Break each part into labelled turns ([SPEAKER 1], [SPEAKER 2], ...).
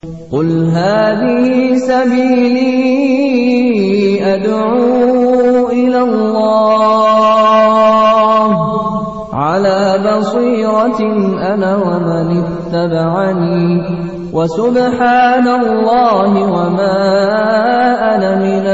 [SPEAKER 1] قل هذه سبيلي أدعو إلى الله على بصيرة أنا ومن اتبعني وسبحان الله وما أنا من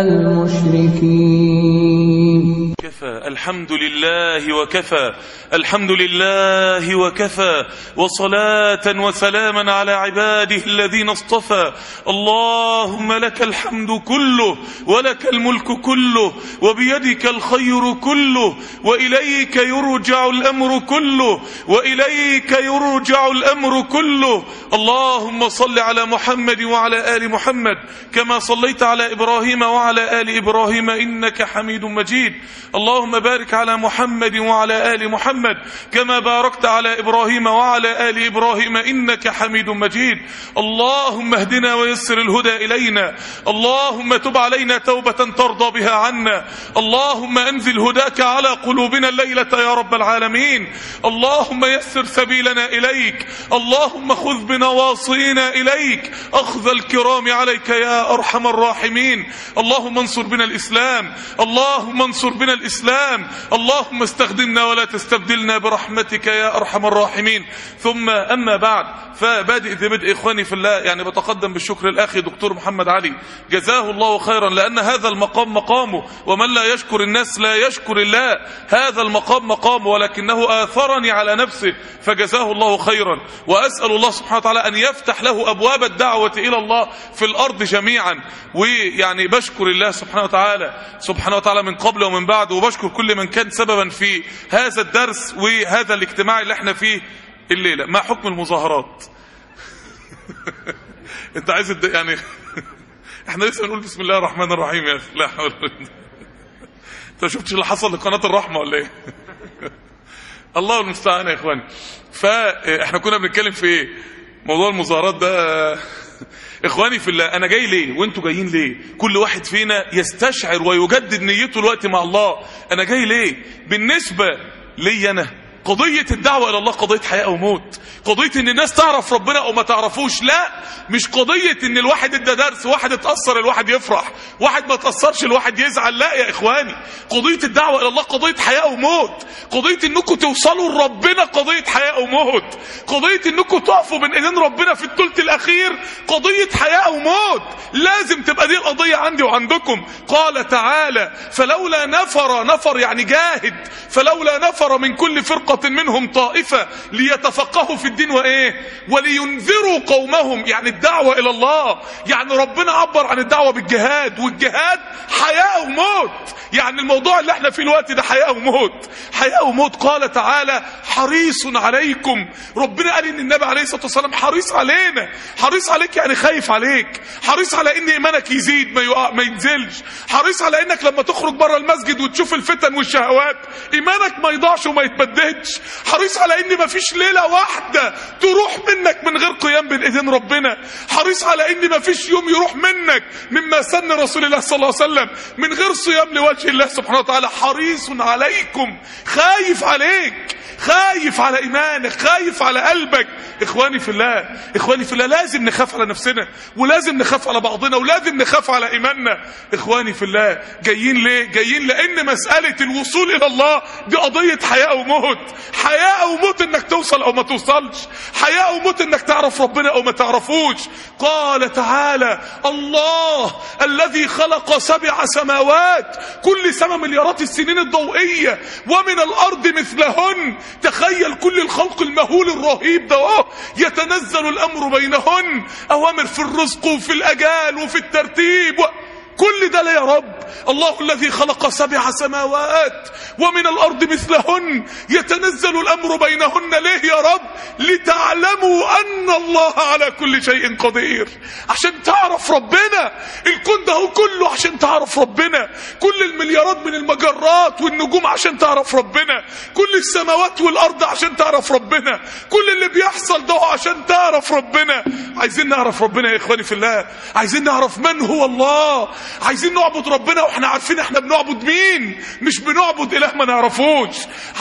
[SPEAKER 1] المشركين
[SPEAKER 2] كفى الحمد لله وكفى الحمد لله وكفى وصلاة وسلاما على عباده الذين اصطفى اللهم لك الحمد كله ولك الملك كله وبيدك الخير كله وإليك يرجع الأمر كله وإليك يرجع الأمر كله اللهم صل على محمد وعلى آل محمد كما صليت على إبراهيم وعلى آل إبراهيم إنك حميد مجيد اللهم بارك على محمد وعلى آل محمد كما باركت على إبراهيم وعلى آل إبراهيم إنك حميد مجيد اللهم اهدنا ويسر الهدى إلينا اللهم تب علينا توبة ترضى بها عنا اللهم أنزل هداك على قلوبنا الليلة يا رب العالمين اللهم يسر سبيلنا إليك اللهم خذ بنواصينا إليك أخذ الكرام عليك يا أرحم الراحمين اللهم انصر بنا الإسلام اللهم انصر بنا الإسلام اللهم استخدمنا ولا تستبدلنا برحمتك يا أرحم الراحمين ثم أما بعد فبادئ ذي بدء إخواني في الله يعني بتقدم بالشكر الأخي دكتور محمد علي جزاه الله خيرا لأن هذا المقام مقامه ومن لا يشكر الناس لا يشكر الله هذا المقام مقامه ولكنه آثرني على نفسه فجزاه الله خيرا وأسأل الله سبحانه وتعالى أن يفتح له أبواب الدعوة إلى الله في الأرض جميعا ويعني بشكر الله سبحانه وتعالى سبحانه وتعالى من قبل ومن بعد وبشكر كل من كان سببا في هذا الدرس وهذا الاجتماع اللي احنا فيه الليلة ما حكم المظاهرات انت عايز الد... يعني احنا لسه بنقول بسم الله الرحمن الرحيم يا اخي لا حول ولا قوة. انت ما شفتش اللي حصل لقناه الرحمه ولا ايه الله المستعان يا اخواني فاحنا كنا بنتكلم في ايه موضوع المظاهرات ده اخواني في الله انا جاي ليه وانتوا جايين ليه كل واحد فينا يستشعر ويجدد نيته الوقت مع الله انا جاي ليه بالنسبه لي انا قضية الدعوة إلى الله قضية حياة أو موت قضية إن الناس تعرف ربنا أو ما تعرفوش لا مش قضية إن الواحد ادى درس واحد اتأثر الواحد يفرح واحد ما اتأثرش الواحد يزعل لا يا إخواني قضية الدعوة إلى الله قضية حياة أو موت قضية إنكم توصلوا لربنا قضية حياة أو موت قضية إنكم تقفوا بين إيدين ربنا في الثلث الأخير قضية حياة أو موت لازم تبقى دي القضية عندي وعندكم قال تعالى فلولا نفر نفر يعني جاهد فلولا نفر من كل فرقة منهم طائفة ليتفقهوا في الدين وإيه ولينذروا قومهم يعني الدعوة إلى الله يعني ربنا عبر عن الدعوة بالجهاد والجهاد حياة وموت يعني الموضوع اللي احنا فيه الوقت ده حياة وموت حياة وموت قال تعالى حريص عليكم ربنا قال ان النبي عليه الصلاة والسلام حريص علينا حريص عليك يعني خايف عليك حريص على ان ايمانك يزيد ما, يقع ما ينزلش حريص على انك لما تخرج بره المسجد وتشوف الفتن والشهوات ايمانك ما يضيعش وما يتبددش حريص على ان مفيش ليلة واحدة تروح منك من غير قيام بين ايدين ربنا حريص على ان مفيش يوم يروح منك مما سن رسول الله صلى الله عليه وسلم من غير صيام لوجه الله سبحانه وتعالى حريص عليكم خايف عليك خايف على ايمانك خايف على قلبك اخواني في الله اخواني في الله لازم نخاف على نفسنا ولازم نخاف على بعضنا ولازم نخاف على ايماننا اخواني في الله جايين ليه جايين لان مسألة الوصول الى الله دي قضية حياة او موت حياة او موت انك توصل او ما توصلش حياة او موت انك تعرف ربنا او ما تعرفوش قال تعالى الله الذي خلق سبع سماوات كل سماء مليارات السنين الضوئية ومن الارض مثلهن تخيل كل الخلق المهول الرهيب ده اه يتنزل الامر بينهن اوامر في الرزق وفي الاجال وفي الترتيب و... كل ده لا يا رب الله الذي خلق سبع سماوات ومن الأرض مثلهن يتنزل الأمر بينهن ليه يا رب لتعلموا أن الله على كل شيء قدير عشان تعرف ربنا الكون ده كله عشان تعرف ربنا كل المليارات من المجرات والنجوم عشان تعرف ربنا كل السماوات والأرض عشان تعرف ربنا كل اللي بيحصل ده عشان تعرف ربنا عايزين نعرف ربنا يا إخواني في الله عايزين نعرف من هو الله عايزين نعبد ربنا واحنا عارفين احنا بنعبد مين مش بنعبد اله ما نعرفوش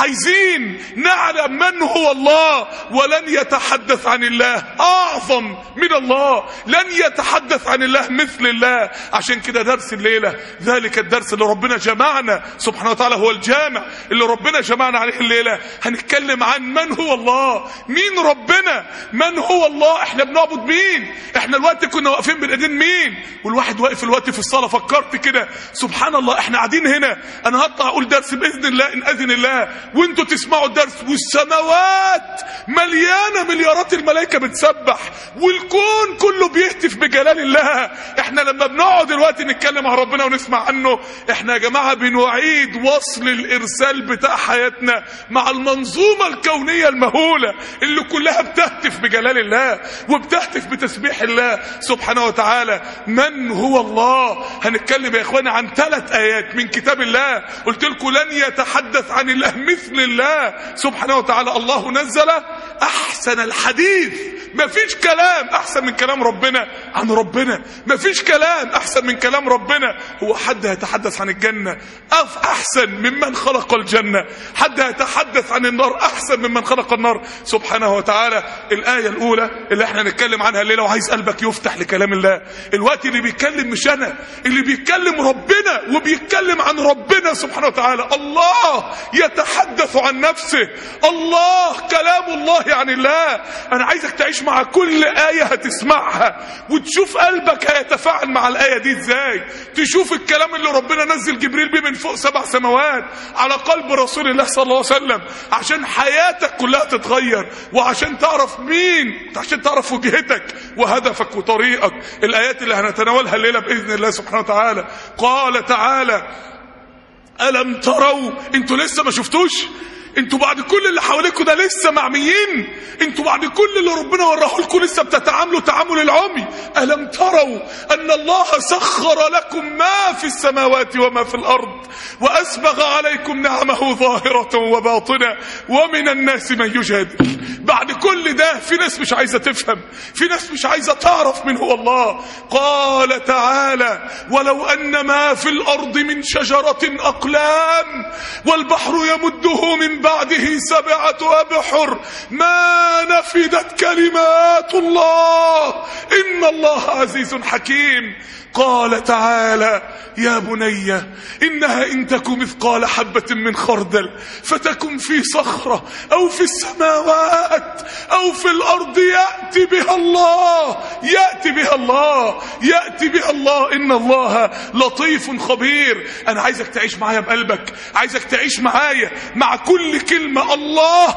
[SPEAKER 2] عايزين نعلم من هو الله ولن يتحدث عن الله اعظم من الله لن يتحدث عن الله مثل الله عشان كده درس الليله ذلك الدرس اللي ربنا جمعنا سبحانه وتعالى هو الجامع اللي ربنا جمعنا عليه الليله هنتكلم عن من هو الله مين ربنا من هو الله احنا بنعبد مين احنا الوقت كنا واقفين بين ايدين مين والواحد واقف الوقت في الصلاه فكرت كده سبحان الله احنا قاعدين هنا انا هطلع اقول درس باذن الله ان اذن الله وانتوا تسمعوا الدرس والسماوات مليانه مليارات الملائكه بتسبح والكون كله بيهتف بجلال الله احنا لما بنقعد دلوقتي نتكلم عن ربنا ونسمع عنه احنا يا جماعه بنعيد وصل الارسال بتاع حياتنا مع المنظومه الكونيه المهوله اللي كلها بتهتف بجلال الله وبتهتف بتسبيح الله سبحانه وتعالى من هو الله هنتكلم يا اخواني عن ثلاث ايات من كتاب الله قلت لكم لن يتحدث عن الله مثل الله سبحانه وتعالى الله نزل احسن الحديث مفيش كلام احسن من كلام ربنا عن ربنا مفيش كلام احسن من كلام ربنا هو حد هيتحدث عن الجنه أف احسن ممن خلق الجنه حد هيتحدث عن النار احسن ممن خلق النار سبحانه وتعالى الايه الاولى اللي احنا نتكلم عنها الليله وعايز قلبك يفتح لكلام الله الوقت اللي بيتكلم مش انا اللي بيتكلم ربنا وبيتكلم عن ربنا سبحانه وتعالى الله يتحدث عن نفسه الله كلام الله عن الله انا عايزك تعيش مع كل آية هتسمعها وتشوف قلبك هيتفاعل مع الآية دي ازاي تشوف الكلام اللي ربنا نزل جبريل بيه من فوق سبع سماوات على قلب رسول الله صلى الله عليه وسلم عشان حياتك كلها تتغير وعشان تعرف مين عشان تعرف وجهتك وهدفك وطريقك الآيات اللي هنتناولها الليلة بإذن الله سبحانه وتعالى قال تعالى ألم تروا انتوا لسه ما شفتوش انتوا بعد كل اللي حواليكوا ده لسه معميين انتوا بعد كل اللي ربنا وراه لكم لسه بتتعاملوا تعامل العمي الم تروا ان الله سخر لكم ما في السماوات وما في الارض واسبغ عليكم نعمه ظاهره وباطنه ومن الناس من يجادل بعد كل ده في ناس مش عايزه تفهم في ناس مش عايزه تعرف من هو الله قال تعالى ولو ان ما في الارض من شجره اقلام والبحر يمده من بعده سبعة أبحر ما نفدت كلمات الله إن الله عزيز حكيم قال تعالى يا بني إنها إن تك مثقال حبة من خردل فتكن في صخرة أو في السماوات أو في الأرض يأتي بها الله يأتي بها الله يأتي بها الله إن الله لطيف خبير أنا عايزك تعيش معايا بقلبك عايزك تعيش معايا مع كل كلمة الله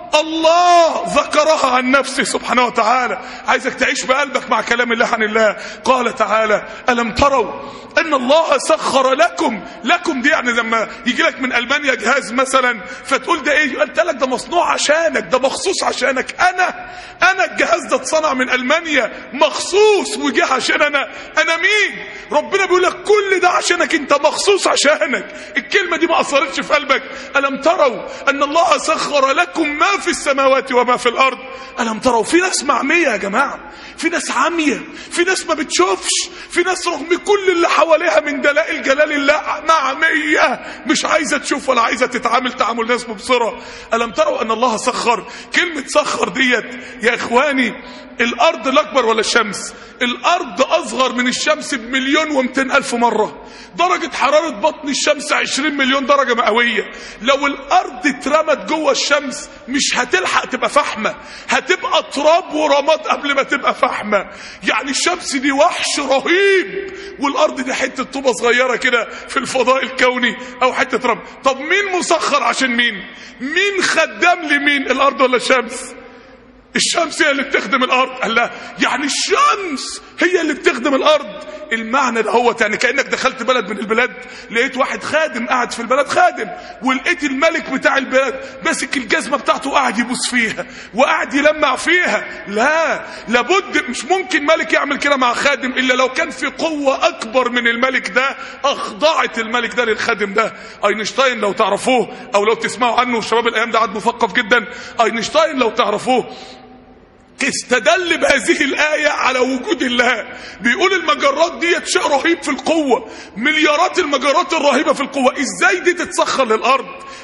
[SPEAKER 2] الله ذكرها عن نفسه سبحانه وتعالى عايزك تعيش بقلبك مع كلام الله عن الله قال تعالى ألم تروا أن الله سخر لكم لكم دي يعني لما يجي لك من ألمانيا جهاز مثلا فتقول ده إيه قلت لك ده مصنوع عشانك ده مخصوص عشانك أنا أنا الجهاز ده اتصنع من ألمانيا مخصوص وجه عشان أنا أنا مين ربنا بيقول لك كل ده عشانك أنت مخصوص عشانك الكلمة دي ما أثرتش في قلبك ألم تروا أن الله سخر لكم ما في السماوات وما في الارض الم تروا في ناس معميه يا جماعه في ناس عاميه في ناس ما بتشوفش في ناس رغم كل اللي حواليها من دلائل جلال الله معميه مش عايزه تشوف ولا عايزه تتعامل تعامل ناس مبصره الم تروا ان الله سخر كلمه سخر ديت يا اخواني الارض الاكبر ولا الشمس الارض اصغر من الشمس بمليون ومتين الف مره درجة حرارة بطن الشمس 20 مليون درجة مئوية لو الارض اترمت جوه الشمس مش هتلحق تبقى فحمة هتبقى تراب ورماد قبل ما تبقى فحمة يعني الشمس دي وحش رهيب والارض دي حتة طوبة صغيرة كده في الفضاء الكوني او حتة رمل طب مين مسخر عشان مين مين خدام لمين الارض ولا الشمس الشمس هي اللي بتخدم الارض قال لا يعني الشمس هي اللي بتخدم الارض المعنى ده هو يعني كانك دخلت بلد من البلاد لقيت واحد خادم قاعد في البلد خادم ولقيت الملك بتاع البلد ماسك الجزمه بتاعته قاعد يبوس فيها وقاعد يلمع فيها لا لابد مش ممكن ملك يعمل كده مع خادم الا لو كان في قوه اكبر من الملك ده اخضعت الملك ده للخادم ده اينشتاين لو تعرفوه او لو تسمعوا عنه شباب الايام ده قاعد مثقف جدا اينشتاين لو تعرفوه استدل بهذه الآية على وجود الله بيقول المجرات دي شيء رهيب في القوة مليارات المجرات الرهيبة في القوة ازاي دي تتسخر للأرض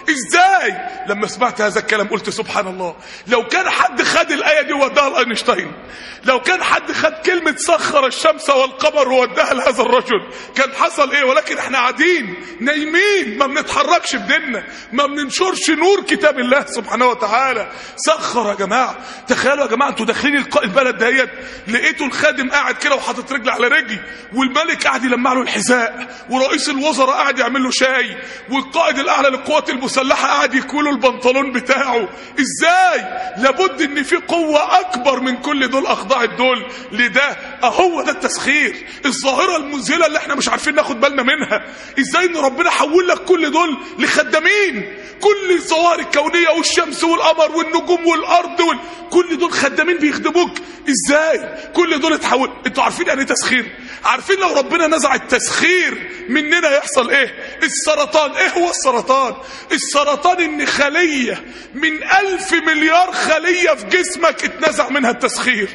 [SPEAKER 2] ازاي لما سمعت هذا الكلام قلت سبحان الله لو كان حد خد الآية دي ووداها لأينشتاين لو كان حد خد كلمة سخر الشمس والقمر ووداها لهذا الرجل كان حصل ايه ولكن احنا قاعدين نايمين ما بنتحركش بديننا ما بننشرش نور كتاب الله سبحانه وتعالى سخر يا جماعة تخيلوا يا جماعة انتوا داخلين الق- البلد ديت لقيتوا الخادم قاعد كده وحاطط رجل على رجل والملك قاعد يلمع له الحذاء ورئيس الوزراء قاعد يعمل له شاي والقائد الاعلى للقوات المسلحه قاعد يكوي له البنطلون بتاعه ازاي لابد ان في قوه اكبر من كل دول اخضعت دول لده اهو ده التسخير الظاهره المذهله اللي احنا مش عارفين ناخد بالنا منها ازاي ان ربنا حول لك كل دول لخدامين كل الظواهر الكونيه والشمس والقمر والنجوم والارض وال... كل دول خدامين بيخدموك ازاي كل دول اتحول انتوا عارفين يعني ايه تسخير عارفين لو ربنا نزع التسخير مننا يحصل ايه السرطان ايه هو السرطان السرطان ان خليه من الف مليار خليه في جسمك اتنزع منها التسخير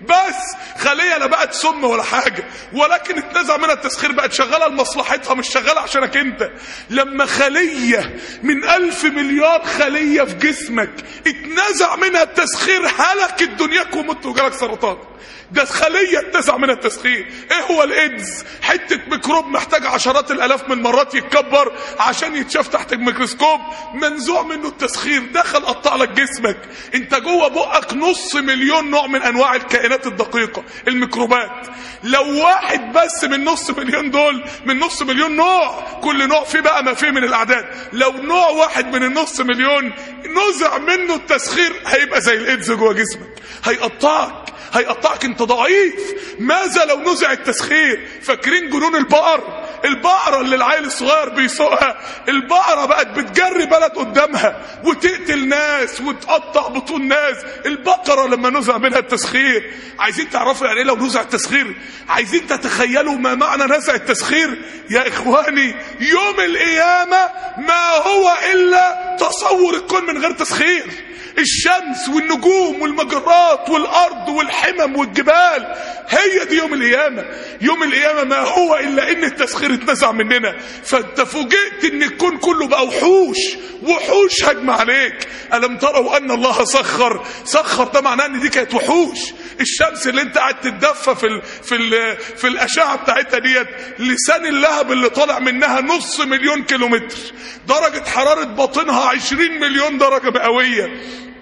[SPEAKER 2] بس خليه لا بقت سم ولا حاجه ولكن اتنزع منها التسخير بقت شغاله لمصلحتها مش شغاله عشانك انت لما خليه من الف مليار خليه في جسمك اتنزع منها التسخير هلكت دنياك ومت وجالك سرطان ده خليه اتنزع منها التسخير ايه هو الايدز حته ميكروب محتاج عشرات الالاف من مرات يتكبر عشان يتشاف تحت الميكروسكوب منزوع منه التسخير دخل قطع لك جسمك انت جوه بقك نص مليون نوع من انواع الكائنات الدقيقه الميكروبات لو واحد بس من نص مليون دول من نص مليون نوع كل نوع فيه بقى ما فيه من الاعداد لو نوع واحد من النص مليون نزع منه التسخير هيبقى زي الايدز جوه جسمك هيقطعك هيقطعك انت ضعيف ماذا لو نزع التسخير فاكرين جنون البقر البقرة اللي العيل الصغير بيسوقها البقرة بقت بتجري بلد قدامها وتقتل ناس وتقطع بطون ناس البقرة لما نزع منها التسخير عايزين تعرفوا يعني ايه لو نزع التسخير عايزين تتخيلوا ما معنى نزع التسخير يا اخواني يوم القيامة ما هو الا تصور الكون من غير تسخير الشمس والنجوم والمجرات والارض والحمم والجبال هي دي يوم القيامه يوم القيامه ما هو الا ان التسخير اتنزع مننا فانت فوجئت ان الكون كله بقى وحوش وحوش هجم عليك الم تروا ان الله سخر سخر ده معناه ان دي كانت وحوش الشمس اللي انت قاعد تتدفى في ال في ال في الاشعه بتاعتها ديت لسان اللهب اللي طالع منها نص مليون كيلومتر درجه حراره باطنها 20 مليون درجه مئويه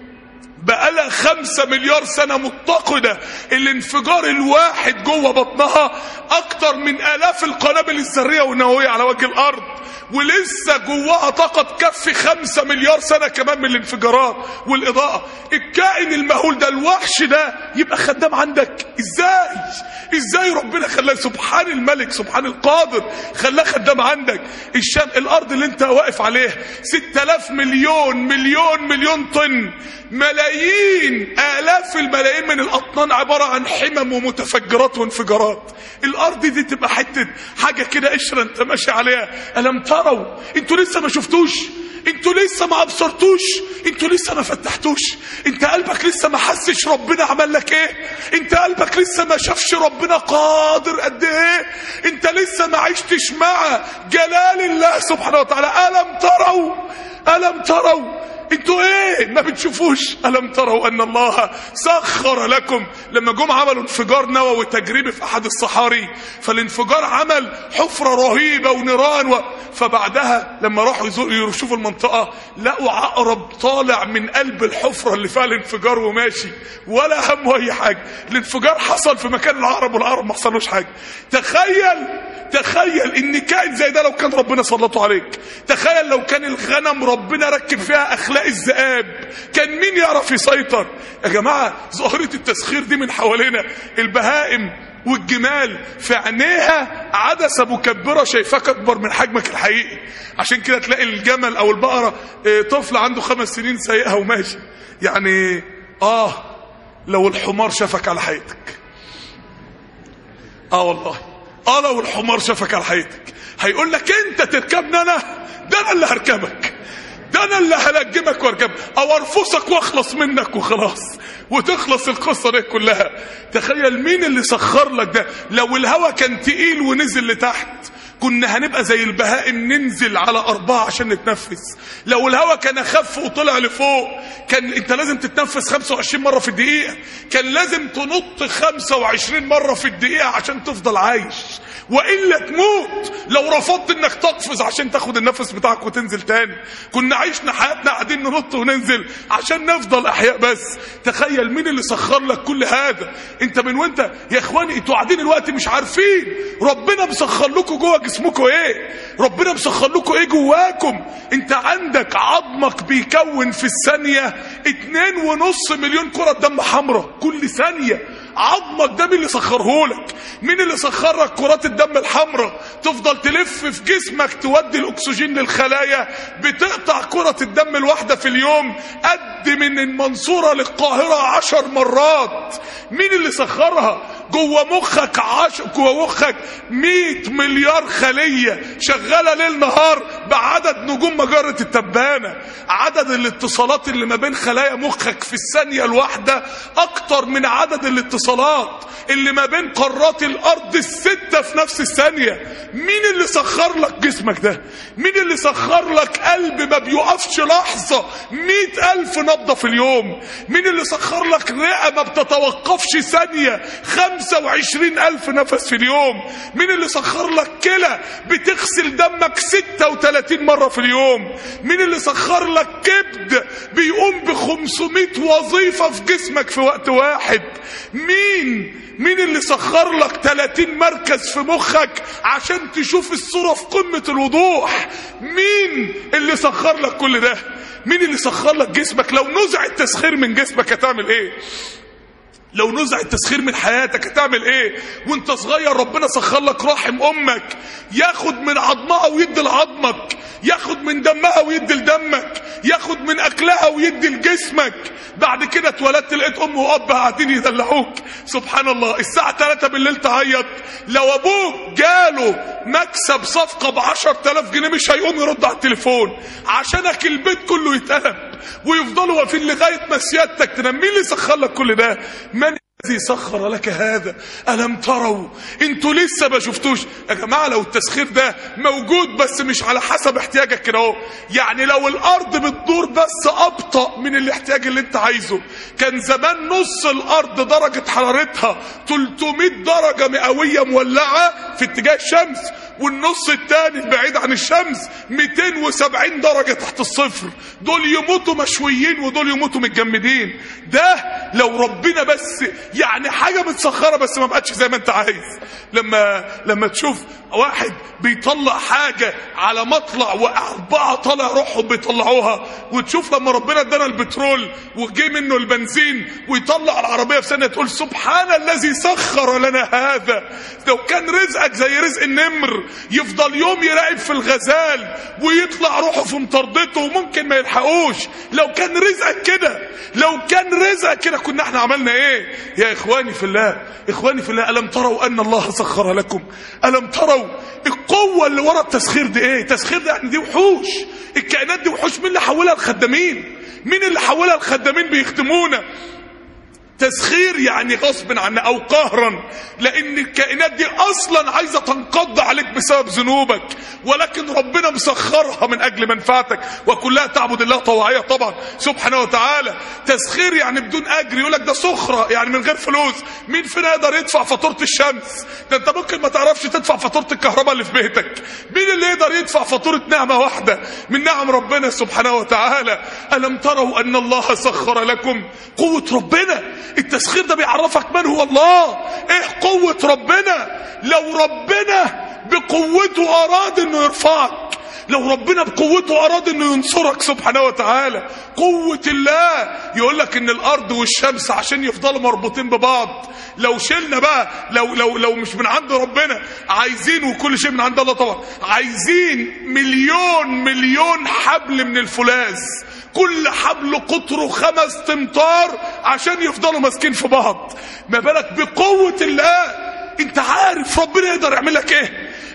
[SPEAKER 2] بقالها خمسة مليار سنة متقدة الانفجار الواحد جوه بطنها أكتر من آلاف القنابل الذرية والنووية على وجه الأرض ولسه جواها طاقة تكفي خمسة مليار سنة كمان من الانفجارات والإضاءة الكائن المهول ده الوحش ده يبقى خدام عندك ازاي ازاي ربنا خلاه سبحان الملك سبحان القادر خلاه خدام عندك الشام الأرض اللي انت واقف عليها ستة آلاف مليون مليون مليون طن ملايين آلاف الملايين من الأطنان عبارة عن حمم ومتفجرات وانفجارات الأرض دي تبقى حتة حاجة كده قشرة انت ماشي عليها ألم تروا انتوا لسه ما شفتوش انتوا لسه ما ابصرتوش انتوا لسه ما فتحتوش انت قلبك لسه ما حسش ربنا عمل لك ايه انت قلبك لسه ما شافش ربنا قادر قد ايه انت لسه ما عشتش مع جلال الله سبحانه وتعالى ألم تروا ألم تروا انتوا ايه ما بتشوفوش الم تروا ان الله سخر لكم لما جم عملوا انفجار نووي تجريبي في احد الصحاري فالانفجار عمل حفرة رهيبة ونيران و... فبعدها لما راحوا يشوفوا المنطقة لقوا عقرب طالع من قلب الحفرة اللي فيها الانفجار وماشي ولا همه اي حاجة الانفجار حصل في مكان العقرب والعقرب ما حصلوش حاجة تخيل تخيل ان كائن زي ده لو كان ربنا سلطه عليك تخيل لو كان الغنم ربنا ركب فيها اخلاق الذئاب كان مين يعرف يسيطر يا جماعه ظاهره التسخير دي من حوالينا البهائم والجمال في عينيها عدسه مكبره شايفاك اكبر من حجمك الحقيقي عشان كده تلاقي الجمل او البقره اه، طفل عنده خمس سنين سايقها وماشي يعني اه لو الحمار شافك على حياتك اه والله اه لو الحمار شافك على حياتك هيقول لك انت تركبني انا ده انا اللي هركبك ده انا اللي هلجمك واركب او ارفسك واخلص منك وخلاص وتخلص القصة دي كلها تخيل مين اللي سخر لك ده لو الهوا كان تقيل ونزل لتحت كنا هنبقى زي البهائم ننزل على أربعة عشان نتنفس لو الهوا كان أخف وطلع لفوق كان أنت لازم تتنفس 25 مرة في الدقيقة كان لازم تنط 25 مرة في الدقيقة عشان تفضل عايش وإلا تموت لو رفضت إنك تقفز عشان تاخد النفس بتاعك وتنزل تاني كنا عيشنا حياتنا قاعدين ننط وننزل عشان نفضل أحياء بس تخيل مين اللي سخر لك كل هذا أنت من وأنت يا إخواني أنتوا قاعدين الوقت مش عارفين ربنا مسخر لكم جوه جسمكم إيه ربنا مسخر لكم إيه جواكم أنت عندك عظمك بيكون في الثانية اتنين ونص مليون كرة دم حمراء كل ثانية عظمك ده مين اللي سخرهولك مين اللي سخر لك كرات الدم الحمراء تفضل تلف في جسمك تودي الاكسجين للخلايا بتقطع كرة الدم الواحدة في اليوم قد من المنصورة للقاهرة عشر مرات مين اللي سخرها جوه مخك عش... جوه مخك 100 مليار خلية شغالة ليل نهار بعدد نجوم مجرة التبانة عدد الاتصالات اللي ما بين خلايا مخك في الثانية الواحدة اكتر من عدد الاتصالات اللي ما بين قارات الارض الستة في نفس الثانية مين اللي سخر لك جسمك ده مين اللي سخر لك قلب ما بيقفش لحظة مئة الف نبضة في اليوم مين اللي سخر لك رئة ما بتتوقفش ثانية خمسة وعشرين ألف نفس في اليوم مين اللي سخر لك كلى بتغسل دمك ستة وتلاتين مرة في اليوم مين اللي سخر لك كبد بيقوم بخمسمائة وظيفة في جسمك في وقت واحد مين مين اللي سخر لك 30 مركز في مخك عشان تشوف الصورة في قمة الوضوح مين اللي سخر لك كل ده مين اللي سخر لك جسمك لو نزع التسخير من جسمك هتعمل ايه لو نزع التسخير من حياتك هتعمل ايه وانت صغير ربنا سخر لك رحم امك ياخد من عظمها ويدي لعظمك ياخد من دمها ويدي لدمك ياخد من اكلها ويدي لجسمك بعد كده اتولدت لقيت ام واب قاعدين يدلعوك سبحان الله الساعة 3 بالليل تعيط لو ابوك جاله مكسب صفقة ب 10000 جنيه مش هيقوم يرد على التليفون عشانك البيت كله يتقلب ويفضلوا واقفين لغاية ما سيادتك تنام مين اللي سخر لك كل ده من الذي سخر لك هذا ألم تروا انتوا لسه ما شفتوش يا جماعة لو التسخير ده موجود بس مش على حسب احتياجك كده اهو يعني لو الأرض بتدور بس أبطأ من الاحتياج اللي انت عايزه كان زمان نص الأرض درجة حرارتها 300 درجة مئوية مولعة في اتجاه الشمس والنص التاني البعيد عن الشمس 270 درجة تحت الصفر دول يموتوا مشويين ودول يموتوا متجمدين ده لو ربنا بس يعني حاجة متسخرة بس ما بقتش زي ما انت عايز لما لما تشوف واحد بيطلع حاجة على مطلع وأربعة طالع روحهم بيطلعوها وتشوف لما ربنا ادانا البترول وجي منه البنزين ويطلع العربية في سنة تقول سبحان الذي سخر لنا هذا لو كان رزقك زي رزق النمر يفضل يوم يراقب في الغزال ويطلع روحه في مطاردته وممكن ما يلحقوش لو كان رزقك كده لو كان رزقك كده كنا احنا عملنا ايه يا اخواني في الله اخواني في الله الم تروا ان الله سخر لكم الم تروا القوة اللي ورا التسخير دي ايه التسخير ده يعني دي وحوش الكائنات دي وحوش مين اللي حولها الخدامين مين اللي حولها الخدامين بيخدمونا تسخير يعني غصب عنا او قهرا لان الكائنات دي اصلا عايزه تنقض عليك بسبب ذنوبك ولكن ربنا مسخرها من اجل منفعتك وكلها تعبد الله طواعيه طبعا سبحانه وتعالى تسخير يعني بدون اجر يقول لك ده سخره يعني من غير فلوس مين فينا يقدر يدفع فاتوره الشمس ده انت ممكن ما تعرفش تدفع فاتوره الكهرباء اللي في بيتك مين اللي يقدر يدفع فاتوره نعمه واحده من نعم ربنا سبحانه وتعالى الم تروا ان الله سخر لكم قوه ربنا التسخير ده بيعرفك من هو الله ايه قوة ربنا لو ربنا بقوته اراد انه يرفعك لو ربنا بقوته اراد انه ينصرك سبحانه وتعالى قوة الله يقول لك ان الارض والشمس عشان يفضلوا مربوطين ببعض لو شلنا بقى لو لو لو مش من عند ربنا عايزين وكل شيء من عند الله طبعا عايزين مليون مليون حبل من الفولاذ كل حبل قطره خمس تمتار عشان يفضلوا ماسكين في بعض ما بالك بقوة الله انت عارف ربنا يقدر يعمل لك ايه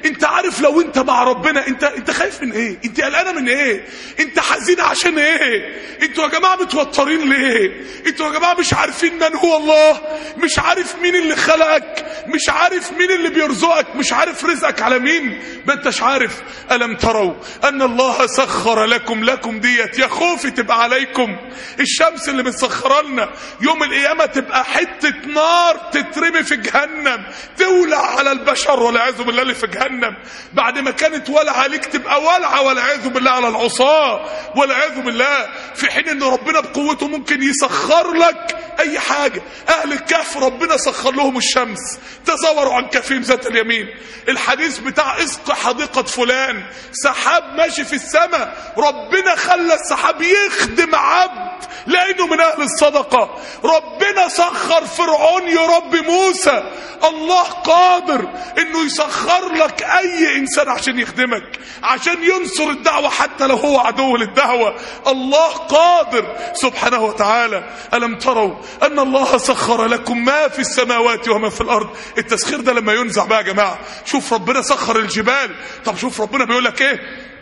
[SPEAKER 2] انت عارف لو انت مع ربنا انت انت خايف من ايه انت قلقانه من ايه انت حزين عشان ايه انتوا يا جماعه متوترين ليه انتوا يا جماعه مش عارفين من هو الله مش عارف مين اللي خلقك مش عارف مين اللي بيرزقك مش عارف رزقك على مين ما انتش عارف الم تروا ان الله سخر لكم لكم ديت يا خوفي تبقى عليكم الشمس اللي مسخره لنا يوم القيامه تبقى حته نار تترمي في جهنم تولع على البشر والعياذ بالله اللي في جهنم بعد ما كانت ولعه عليك تبقى ولعه والعياذ بالله على العصاه والعياذ بالله في حين ان ربنا بقوته ممكن يسخر لك اي حاجه اهل الكهف ربنا سخر لهم الشمس تزوروا عن كهفهم ذات اليمين الحديث بتاع اسق حديقه فلان سحاب ماشي في السماء ربنا خلى السحاب يخدم عبد لانه من اهل الصدقه ربنا سخر فرعون يربي موسى الله قادر انه يسخر لك اي انسان عشان يخدمك عشان ينصر الدعوه حتى لو هو عدو للدعوه الله قادر سبحانه وتعالى الم تروا ان الله سخر لكم ما في السماوات وما في الارض التسخير ده لما ينزع بقى يا جماعه شوف ربنا سخر الجبال طب شوف ربنا بيقول لك ايه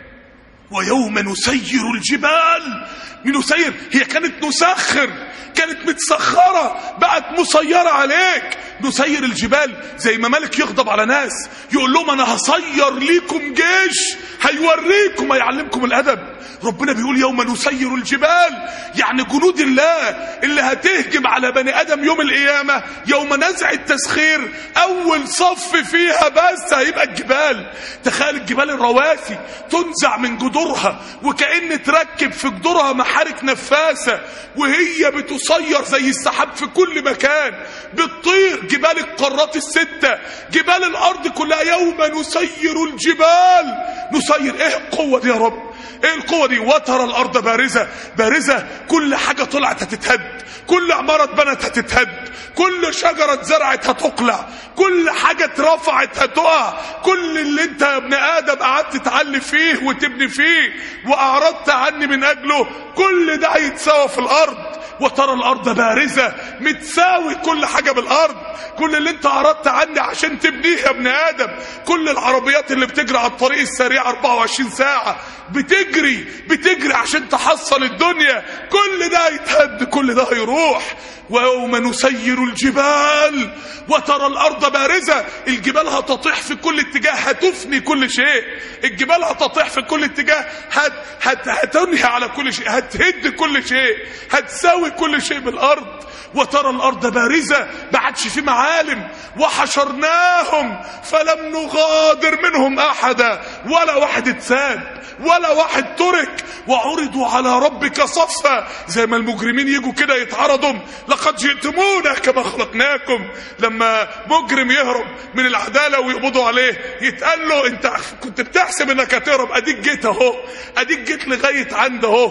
[SPEAKER 2] ويوم نسير الجبال نسير هي كانت نسخر كانت متسخرة بقت مسيرة عليك نسير الجبال زي ما ملك يغضب على ناس يقول لهم انا هصير ليكم جيش هيوريكم هيعلمكم الادب ربنا بيقول يوم نسير الجبال يعني جنود الله اللي هتهجم على بني ادم يوم القيامة يوم نزع التسخير اول صف فيها بس هيبقى الجبال تخيل الجبال الرواسي تنزع من جذورها وكأن تركب في جذورها محارك نفاسة وهي بتصير زي السحاب في كل مكان بتطير جبال القارات الستة جبال الارض كلها يوم نسير الجبال نسير ايه القوة دي يا رب ايه القوة دي وترى الارض بارزة بارزة كل حاجة طلعت هتتهد كل عمارة اتبنت هتتهد كل شجرة اتزرعت هتقلع كل حاجة اترفعت هتقع كل اللي انت يا ابن ادم قعدت تعلي فيه وتبني فيه واعرضت عني من اجله كل ده هيتساوى في الارض وترى الارض بارزة متساوي كل حاجة بالارض كل اللي انت عرضت عني عشان تبنيه يا ابن ادم كل العربيات اللي بتجري على الطريق السريع 24 ساعة بتجري بتجري عشان تحصل الدنيا كل ده هيتهد كل ده هيروح ويوم نسير الجبال وترى الارض بارزة الجبال هتطيح في كل اتجاه هتفني كل شيء الجبال هتطيح في كل اتجاه هت هت هتنهي على كل شيء هتهد كل شيء هتساوي كل شيء بالارض وترى الارض بارزة ما عادش في معالم وحشرناهم فلم نغادر منهم احدا ولا واحد اتساب ولا واحد ترك وعرضوا على ربك صفا زي ما المجرمين يجوا كده يتعرضوا لقد جئتمونا كما خلقناكم لما مجرم يهرب من العدالة ويقبضوا عليه يتقال له انت كنت بتحسب انك هتهرب اديك جيت اهو اديك جيت لغاية عند اهو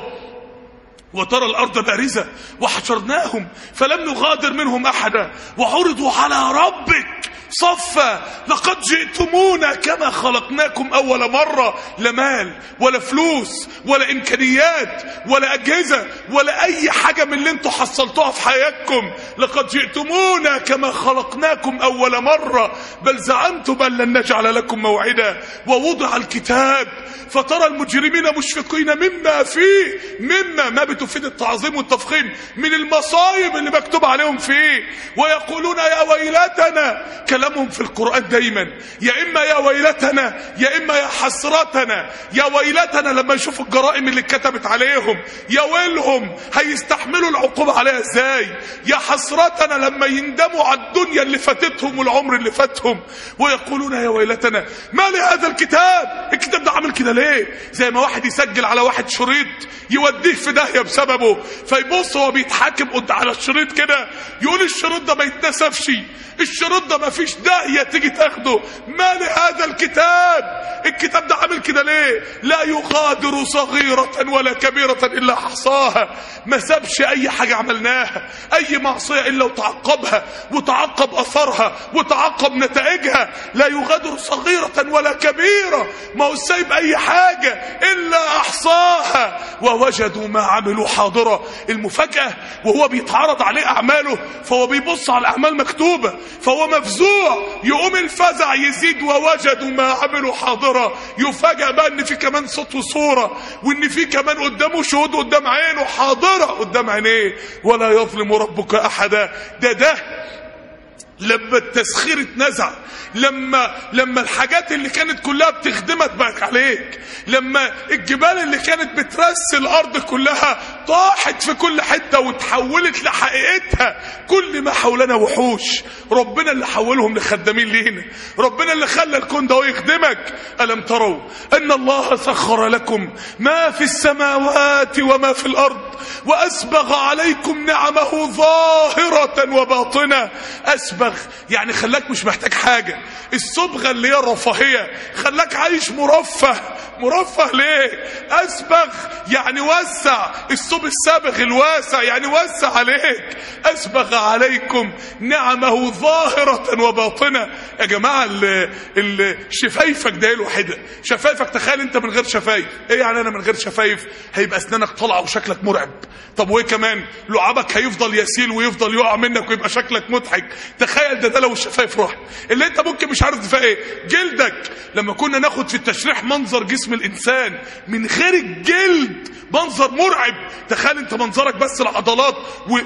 [SPEAKER 2] وترى الأرض بارزة وحشرناهم فلم نغادر منهم أحدا وعرضوا على ربك صفا لقد جئتمونا كما خلقناكم أول مرة لا مال ولا فلوس ولا إمكانيات ولا أجهزة ولا أي حاجة من اللي انتوا حصلتوها في حياتكم لقد جئتمونا كما خلقناكم أول مرة بل زعمتم أن لن نجعل لكم موعدا ووضع الكتاب فترى المجرمين مشفقين مما فيه مما ما بتفيد التعظيم والتفخيم من المصايب اللي مكتوب عليهم فيه ويقولون يا ويلتنا كلامهم في القرآن دايما يا إما يا ويلتنا يا إما يا حسرتنا يا ويلتنا لما يشوفوا الجرائم اللي اتكتبت عليهم يا ويلهم هيستحملوا العقوبة عليها ازاي يا حسرتنا لما يندموا على الدنيا اللي فاتتهم والعمر اللي فاتهم ويقولون يا ويلتنا ما لهذا الكتاب الكتاب ده عامل كده ليه زي ما واحد يسجل على واحد شريط يوديه في داهيه بسببه فيبص هو بيتحاكم قد على الشريط كده يقول الشريط ده ما يتنسفش الشريط ده ما فيش داهيه تيجي تاخده ما لهذا الكتاب الكتاب ده عامل كده ليه لا يغادر صغيرة ولا كبيرة إلا أحصاها ما سابش أي حاجة عملناها أي معصية إلا وتعقبها وتعقب أثرها وتعقب نتائجها لا يغادر صغيرة ولا كبيرة ما هو سايب أي حاجة إلا أحصاها ووجدوا ما عملوا حاضرة المفاجأة وهو بيتعرض عليه أعماله فهو بيبص على الأعمال مكتوبة فهو مفزوع الجوع يقوم الفزع يزيد ووجدوا ما عملوا حاضرة يفاجأ بقى ان في كمان صوت وصورة وان في كمان قدامه شهود قدام عينه حاضرة قدام عينيه ولا يظلم ربك احدا ده ده لما التسخير اتنزع لما لما الحاجات اللي كانت كلها بتخدمك بقت عليك لما الجبال اللي كانت بترس الارض كلها طاحت في كل حته وتحولت لحقيقتها كل ما حولنا وحوش ربنا اللي حولهم لخدامين لينا ربنا اللي خلى الكون ده يخدمك الم تروا ان الله سخر لكم ما في السماوات وما في الارض واسبغ عليكم نعمه ظاهره وباطنه اسبغ يعني خلاك مش محتاج حاجه الصبغه اللي هي الرفاهيه خلاك عايش مرفه مرفه ليه اسبغ يعني وسع الصوب السابغ الواسع يعني وسع عليك اسبغ عليكم نعمه ظاهره وباطنه يا جماعه ال ال شفايفك ده الوحيده شفايفك تخيل انت من غير شفايف ايه يعني انا من غير شفايف هيبقى اسنانك طالعه وشكلك مرعب طب وايه كمان لعابك هيفضل يسيل ويفضل يقع منك ويبقى شكلك مضحك تخيل ده ده لو الشفايف راح اللي انت ممكن مش عارف فيها ايه جلدك لما كنا ناخد في التشريح منظر جسم الانسان من غير الجلد منظر مرعب تخيل انت منظرك بس العضلات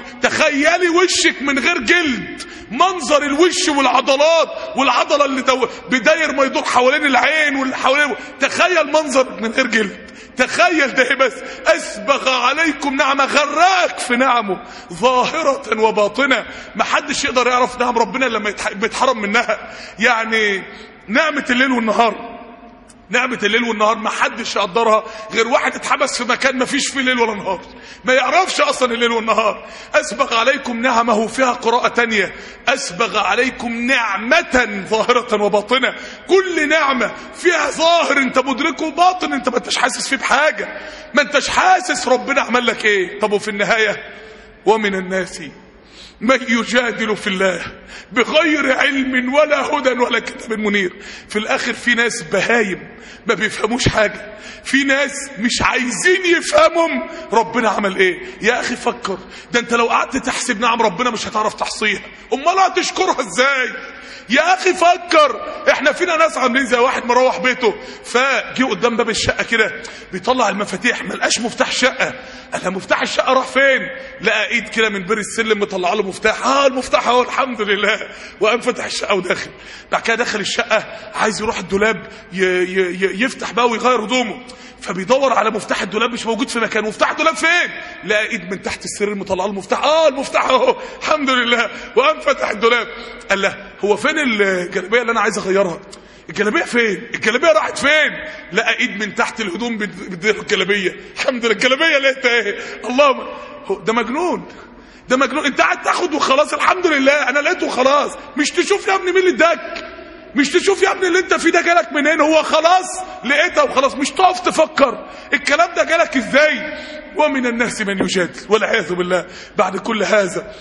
[SPEAKER 2] وتخيلي وشك من غير جلد منظر الوش والعضلات والعضله اللي دو... بداير ما يدور حوالين العين واللي حوالين تخيل منظر من غير جلد تخيل ده بس اسبغ عليكم نعمه غراك في نعمه ظاهره وباطنه ما حدش يقدر يعرف نعم ربنا لما بيتحرم منها يعني نعمه الليل والنهار نعمة الليل والنهار ما حدش يقدرها غير واحد اتحبس في مكان ما فيش فيه ليل ولا نهار ما يعرفش اصلا الليل والنهار اسبغ عليكم نعمه فيها قراءة تانية اسبغ عليكم نعمة ظاهرة وباطنة كل نعمة فيها ظاهر انت مدركه وباطن انت ما انتش حاسس فيه بحاجة ما انتش حاسس ربنا عمل لك ايه طب وفي النهاية ومن الناس من يجادل في الله بغير علم ولا هدى ولا كتاب منير في الاخر في ناس بهايم ما بيفهموش حاجة في ناس مش عايزين يفهمهم ربنا عمل ايه يا اخي فكر ده انت لو قعدت تحسب نعم ربنا مش هتعرف تحصيها امال هتشكرها ازاي يا اخي فكر احنا فينا ناس عاملين زي واحد مروح بيته فجي قدام باب الشقه كده بيطلع المفاتيح ما لقاش مفتاح الشقه قال مفتاح الشقه راح فين لقى ايد كده من بير السلم مطلع له مفتاح اه المفتاح اهو الحمد لله وقام فتح الشقه وداخل بعد كده دخل الشقه عايز يروح الدولاب ي ي ي يفتح بقى ويغير هدومه فبيدور على مفتاح الدولاب مش موجود في مكانه مفتاح الدولاب فين لقى ايد من تحت السرير مطلع له المفتاح اه المفتاح اهو الحمد لله وقام فتح الدولاب قال له هو فين الجلابيه اللي انا عايز اغيرها الجلابيه فين الجلابيه راحت فين لقى ايد من تحت الهدوم بتدير الجلابيه الحمد لله الجلابيه لقيتها ايه اللهم ده مجنون ده مجنون انت قاعد تاخد وخلاص الحمد لله انا لقيته وخلاص مش تشوف يا ابني مين اللي اداك مش تشوف يا ابني اللي انت فيه ده جالك منين هو خلاص لقيتها وخلاص مش تقف تفكر الكلام ده جالك ازاي ومن الناس من يجادل والعياذ بالله بعد كل هذا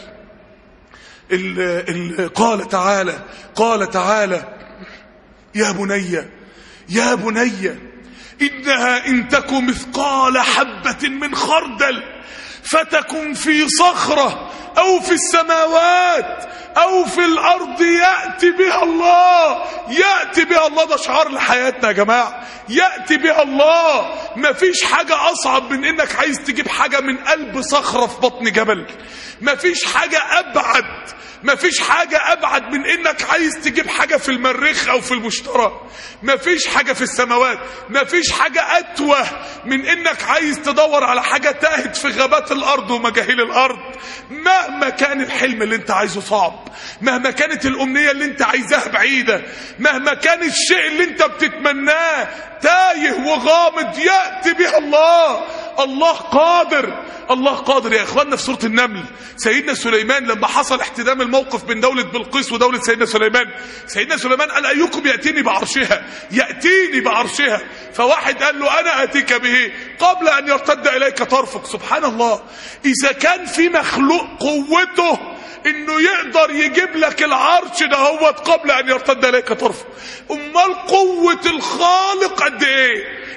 [SPEAKER 2] ال ال قال تعالى قال تعالى يا بني يا بني إنها إن تك مثقال حبة من خردل فتكن في صخرة أو في السماوات أو في الأرض يأتي بها الله يأتي بها الله ده شعار لحياتنا يا جماعة يأتي بها الله مفيش حاجة أصعب من إنك عايز تجيب حاجة من قلب صخرة في بطن جبل مفيش حاجة أبعد مفيش حاجة أبعد من إنك عايز تجيب حاجة في المريخ أو في المشترى مفيش حاجة في السماوات مفيش حاجة أتوه من إنك عايز تدور على حاجة تاهت في غابات الأرض ومجاهيل الأرض مهما كان الحلم اللي أنت عايزه صعب مهما كانت الأمنية اللي أنت عايزاها بعيدة مهما كان الشيء اللي أنت بتتمناه تايه وغامض يأتي به الله الله قادر الله قادر يا اخواننا في سوره النمل سيدنا سليمان لما حصل احتدام الموقف بين دوله بلقيس ودوله سيدنا سليمان سيدنا سليمان قال ايكم ياتيني بعرشها ياتيني بعرشها فواحد قال له انا اتيك به قبل ان يرتد اليك طرفك سبحان الله اذا كان في مخلوق قوته انه يقدر يجيب لك العرش ده هو قبل ان يرتد اليك طرفه امال قوه الخالق قد ايه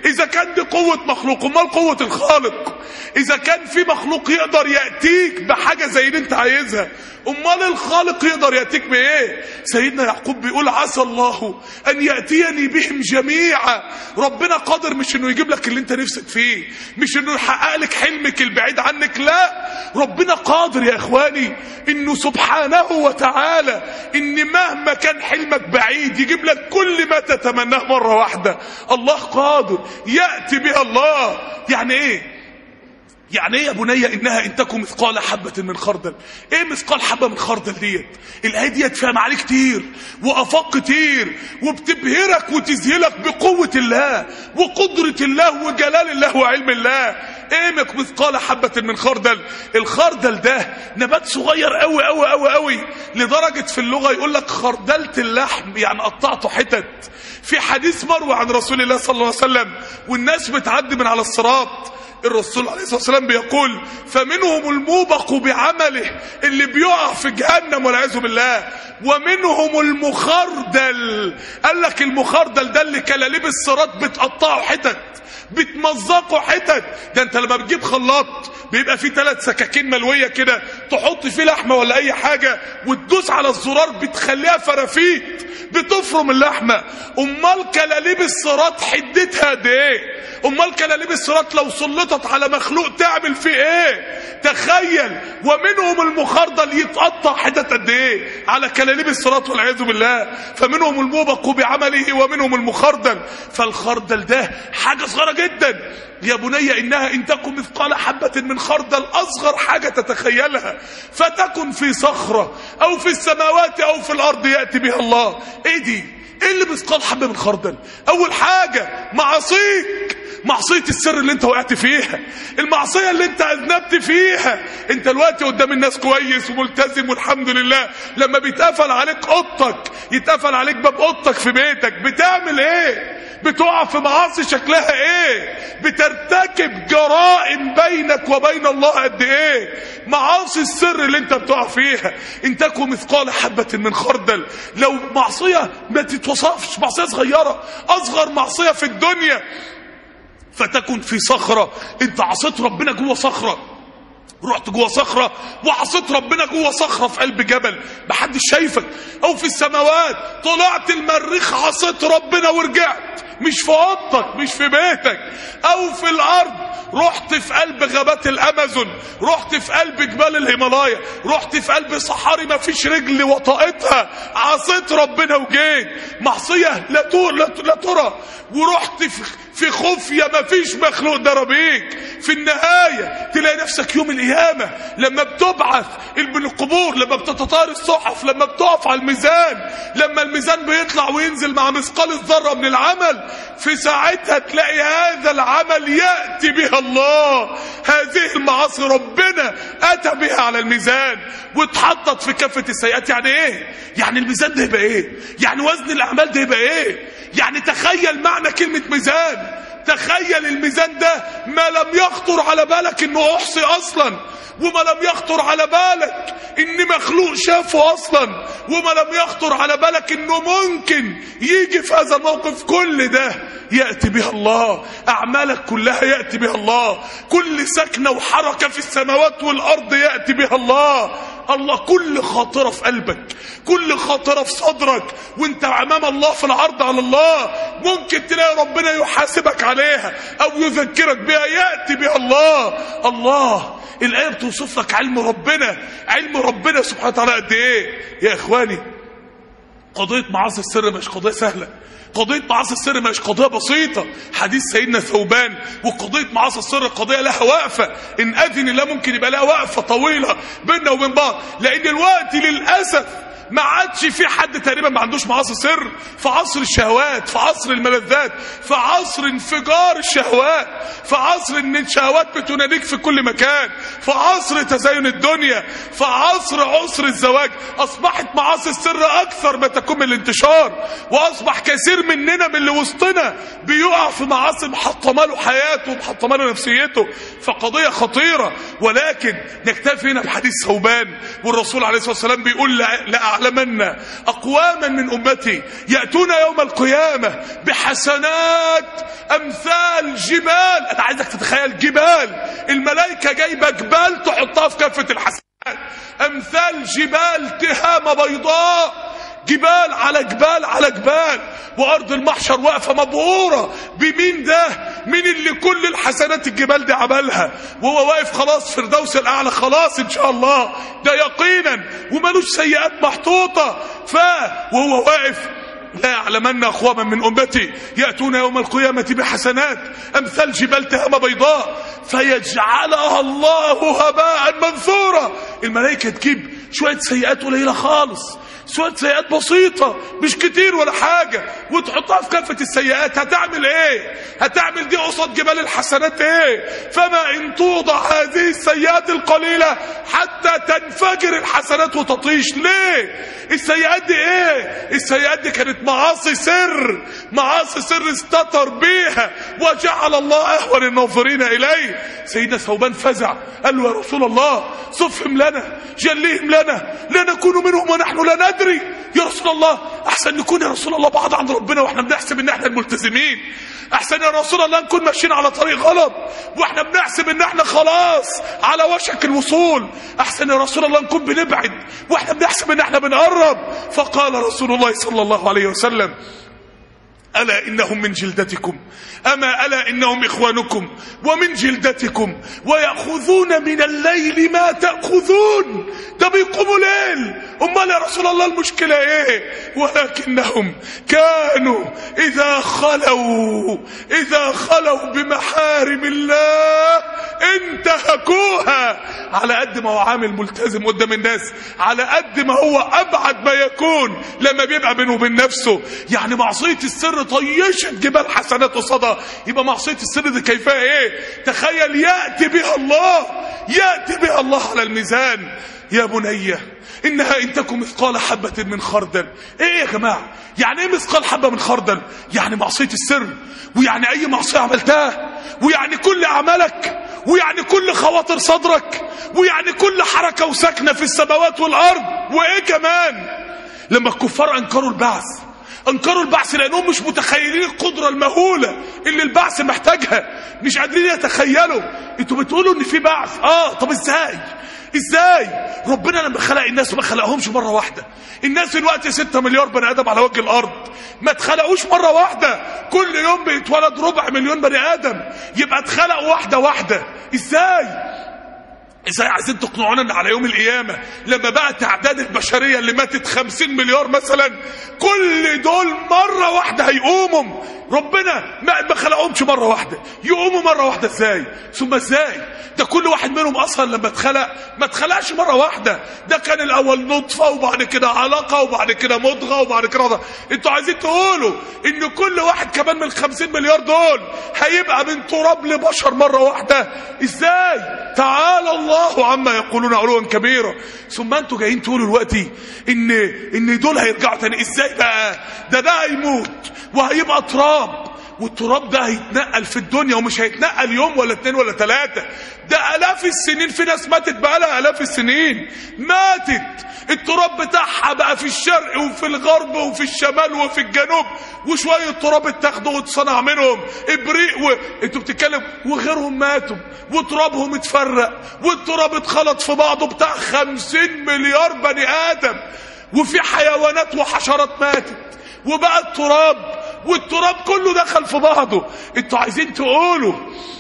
[SPEAKER 2] اذا كان دي قوة مخلوق امال قوة الخالق اذا كان في مخلوق يقدر يأتيك بحاجة زي اللي انت عايزها امال الخالق يقدر يأتيك بايه سيدنا يعقوب بيقول عسى الله ان يأتيني بهم جميعا ربنا قادر مش انه يجيب لك اللي انت نفسك فيه مش انه يحقق لك حلمك البعيد عنك لا ربنا قادر يا اخواني انه سبحانه وتعالى ان مهما كان حلمك بعيد يجيب لك كل ما تتمناه مرة واحدة الله قادر يأتي بها الله يعني ايه يعني ايه يا بني انها ان تكن مثقال حبه من خردل ايه مثقال حبه من خردل ديت الايه ديت فيها معاني كتير وافاق كتير وبتبهرك وتذهلك بقوه الله وقدره الله وجلال الله وعلم الله ايه مثقال حبه من خردل الخردل ده نبات صغير قوي قوي قوي قوي لدرجه في اللغه يقول لك خردلت اللحم يعني قطعته حتت في حديث مروي عن رسول الله صلى الله عليه وسلم والناس بتعدي من على الصراط الرسول عليه الصلاة والسلام بيقول فمنهم الموبق بعمله اللي بيقع في جهنم والعياذ بالله ومنهم المخردل قال لك المخردل ده اللي كلاليب الصراط بتقطعه حتت بتمزقه حتت ده انت لما بتجيب خلاط بيبقى فيه ثلاث سكاكين ملويه كده تحط فيه لحمه ولا اي حاجه وتدوس على الزرار بتخليها فرافيت بتفرم اللحمه امال كلاليب الصراط حدتها قد ايه امال كلاليب الصراط لو سلطت على مخلوق تعمل فيه ايه تخيل ومنهم المخردل يتقطع حتت قد ايه على كلاليب الصراط والعياذ بالله فمنهم الموبق بعمله ومنهم المخردل فالخردل ده حاجه صغيره جدا يا بني انها ان تكن مثقال حبه من خردل اصغر حاجه تتخيلها فتكن في صخره او في السماوات او في الارض ياتي بها الله ايه دي ايه اللي مثقال حبه من خردل اول حاجه معاصيك معصية السر اللي انت وقعت فيها المعصية اللي انت اذنبت فيها انت الوقت قدام الناس كويس وملتزم والحمد لله لما بيتقفل عليك اوضتك يتقفل عليك باب اوضتك في بيتك بتعمل ايه بتقع في معاصي شكلها ايه بترتكب جرائم بينك وبين الله قد ايه معاصي السر اللي انت بتقع فيها ان تكن مثقال حبة من خردل لو معصية ما تتوصفش معصية صغيرة اصغر معصية في الدنيا فتكن في صخرة انت عصيت ربنا جوه صخرة رحت جوه صخرة وعصيت ربنا جوه صخرة في قلب جبل محدش شايفك او في السماوات طلعت المريخ عصيت ربنا ورجعت مش في اوضتك مش في بيتك او في الارض رحت في قلب غابات الامازون رحت في قلب جبال الهيمالايا رحت في قلب صحاري ما فيش رجل وطأتها عصيت ربنا وجيت معصية لا ترى لا ترى ورحت في في خفية ما فيش مخلوق ضرب بيك في النهاية تلاقي نفسك يوم القيامة لما بتبعث من القبور لما بتتطار الصحف لما بتقف على الميزان لما الميزان بيطلع وينزل مع مثقال الذرة من العمل في ساعتها تلاقي هذا العمل يأتي بها الله هذه المعاصي ربنا أتى بها على الميزان واتحطت في كافة السيئات يعني ايه يعني الميزان ده يبقى ايه يعني وزن الأعمال ده يبقى ايه يعني تخيل معنى كلمة ميزان تخيل الميزان ده ما لم يخطر على بالك انه احصي اصلا وما لم يخطر على بالك ان مخلوق شافه اصلا وما لم يخطر على بالك انه ممكن يجي في هذا الموقف كل ده يأتي بها الله أعمالك كلها يأتي بها الله كل سكنة وحركة في السماوات والأرض يأتي بها الله الله كل خاطرة في قلبك كل خاطرة في صدرك وانت امام الله في العرض على الله ممكن تلاقي ربنا يحاسبك عليها او يذكرك بها يأتي بها الله الله الآية بتوصف لك علم ربنا علم ربنا سبحانه وتعالى قد ايه يا اخواني قضية معاصي السر مش قضية سهلة قضية معاصي السر مش قضية بسيطة حديث سيدنا ثوبان وقضية معاصي السر قضية لها وقفة إن أذن الله ممكن يبقى لها وقفة طويلة بيننا وبين بعض لأن الوقت للأسف ما عادش في حد تقريبا ما عندوش معاصي سر في عصر الشهوات في عصر الملذات في عصر انفجار الشهوات في عصر ان الشهوات بتناديك في كل مكان في عصر تزين الدنيا في عصر عسر الزواج اصبحت معاصي السر اكثر ما تكون من الانتشار واصبح كثير مننا من اللي وسطنا بيقع في معاصي محطمه له حياته ومحطمه له نفسيته فقضيه خطيره ولكن نكتفي هنا بحديث ثوبان والرسول عليه الصلاه والسلام بيقول لا, لا يعلمن أقواما من أمتي يأتون يوم القيامة بحسنات أمثال جبال أنا عايزك تتخيل جبال الملائكة جايبة جبال تحطها في كافة الحسنات أمثال جبال تهامة بيضاء جبال على جبال على جبال وارض المحشر واقفه مبهوره بمين ده مين اللي كل الحسنات الجبال دي عملها وهو واقف خلاص فردوس الاعلى خلاص ان شاء الله ده يقينا ومالوش سيئات محطوطه ف وهو واقف لا يعلمن اخواما من امتي ياتون يوم القيامه بحسنات امثال جبال تهامه بيضاء فيجعلها الله هباء منثورا الملائكه تجيب شويه سيئات قليله خالص شويه سيئات بسيطه مش كتير ولا حاجه وتحطها في كافه السيئات هتعمل ايه هتعمل دي قصاد جبال الحسنات ايه فما ان توضع هذه السيئات القليله حتى تنفجر الحسنات وتطيش ليه السيئات دي ايه السيئات دي كانت معاصي سر معاصي سر استتر بيها وجعل الله اهون الناظرين اليه سيدنا ثوبان فزع قال له يا رسول الله صفهم لنا جليهم لنا لا نكون منهم ونحن لا ندري يا رسول الله احسن نكون يا رسول الله بعض عن ربنا واحنا بنحسب ان احنا الملتزمين احسن يا رسول الله نكون ماشيين على طريق غلط واحنا بنحسب ان احنا خلاص على وشك الوصول احسن يا رسول الله نكون بنبعد واحنا بنحسب ان احنا بنقرب فقال رسول الله صلى الله عليه وسلم ألا إنهم من جلدتكم أما ألا إنهم إخوانكم ومن جلدتكم ويأخذون من الليل ما تأخذون ده بيقوموا ليل أمال يا رسول الله المشكلة إيه ولكنهم كانوا إذا خلوا إذا خلوا بمحارم الله انتهكوها على قد ما هو عامل ملتزم قدام الناس على قد ما هو أبعد ما يكون لما بيبقى بينه وبين نفسه يعني معصية السر طيشت جبال حسنات وصدى يبقى معصية السر دي كيفها ايه تخيل يأتي بها الله يأتي بها الله على الميزان يا بني إنها إن تكن مثقال حبة من خردل إيه يا جماعة يعني إيه مثقال حبة من خردل يعني معصية السر ويعني أي معصية عملتها ويعني كل أعمالك ويعني كل خواطر صدرك ويعني كل حركة وسكنة في السماوات والأرض وإيه كمان لما الكفار أنكروا البعث انكروا البعث لانهم مش متخيلين القدره المهوله اللي البعث محتاجها مش قادرين يتخيلوا انتوا بتقولوا ان في بعث اه طب ازاي ازاي ربنا لما خلق الناس ما خلقهمش مره واحده الناس دلوقتي 6 مليار بني ادم على وجه الارض ما اتخلقوش مره واحده كل يوم بيتولد ربع مليون بني ادم يبقى اتخلق واحده واحده ازاي ازاي عايزين تقنعونا ان على يوم القيامة لما بقى تعداد البشرية اللي ماتت خمسين مليار مثلا كل دول مرة واحدة هيقوموا ربنا ما ما خلقهمش مرة واحدة يقوموا مرة واحدة ازاي ثم ازاي ده كل واحد منهم اصلا لما اتخلق ما اتخلقش مرة واحدة ده كان الاول نطفة وبعد كده علقة وبعد كده مضغة وبعد كده ده. انتوا عايزين تقولوا ان كل واحد كمان من الخمسين مليار دول هيبقى من تراب لبشر مرة واحدة ازاي تعالى الله عما يقولون علوا كبيرا ثم انتوا جايين تقولوا دلوقتي ان ان دول هيرجعوا تاني ازاي بقى ده ده هيموت وهيبقى تراب والتراب ده هيتنقل في الدنيا ومش هيتنقل يوم ولا اتنين ولا تلاتة ده الاف السنين في ناس ماتت بقالها الاف السنين ماتت التراب بتاعها بقى في الشرق وفي الغرب وفي الشمال وفي الجنوب وشوية تراب اتاخدوا واتصنع منهم ابريق و... انتوا بتتكلم وغيرهم ماتوا وترابهم اتفرق والتراب اتخلط في بعضه بتاع خمسين مليار بني ادم وفي حيوانات وحشرات ماتت وبقى التراب والتراب كله دخل في بعضه انتوا عايزين تقولوا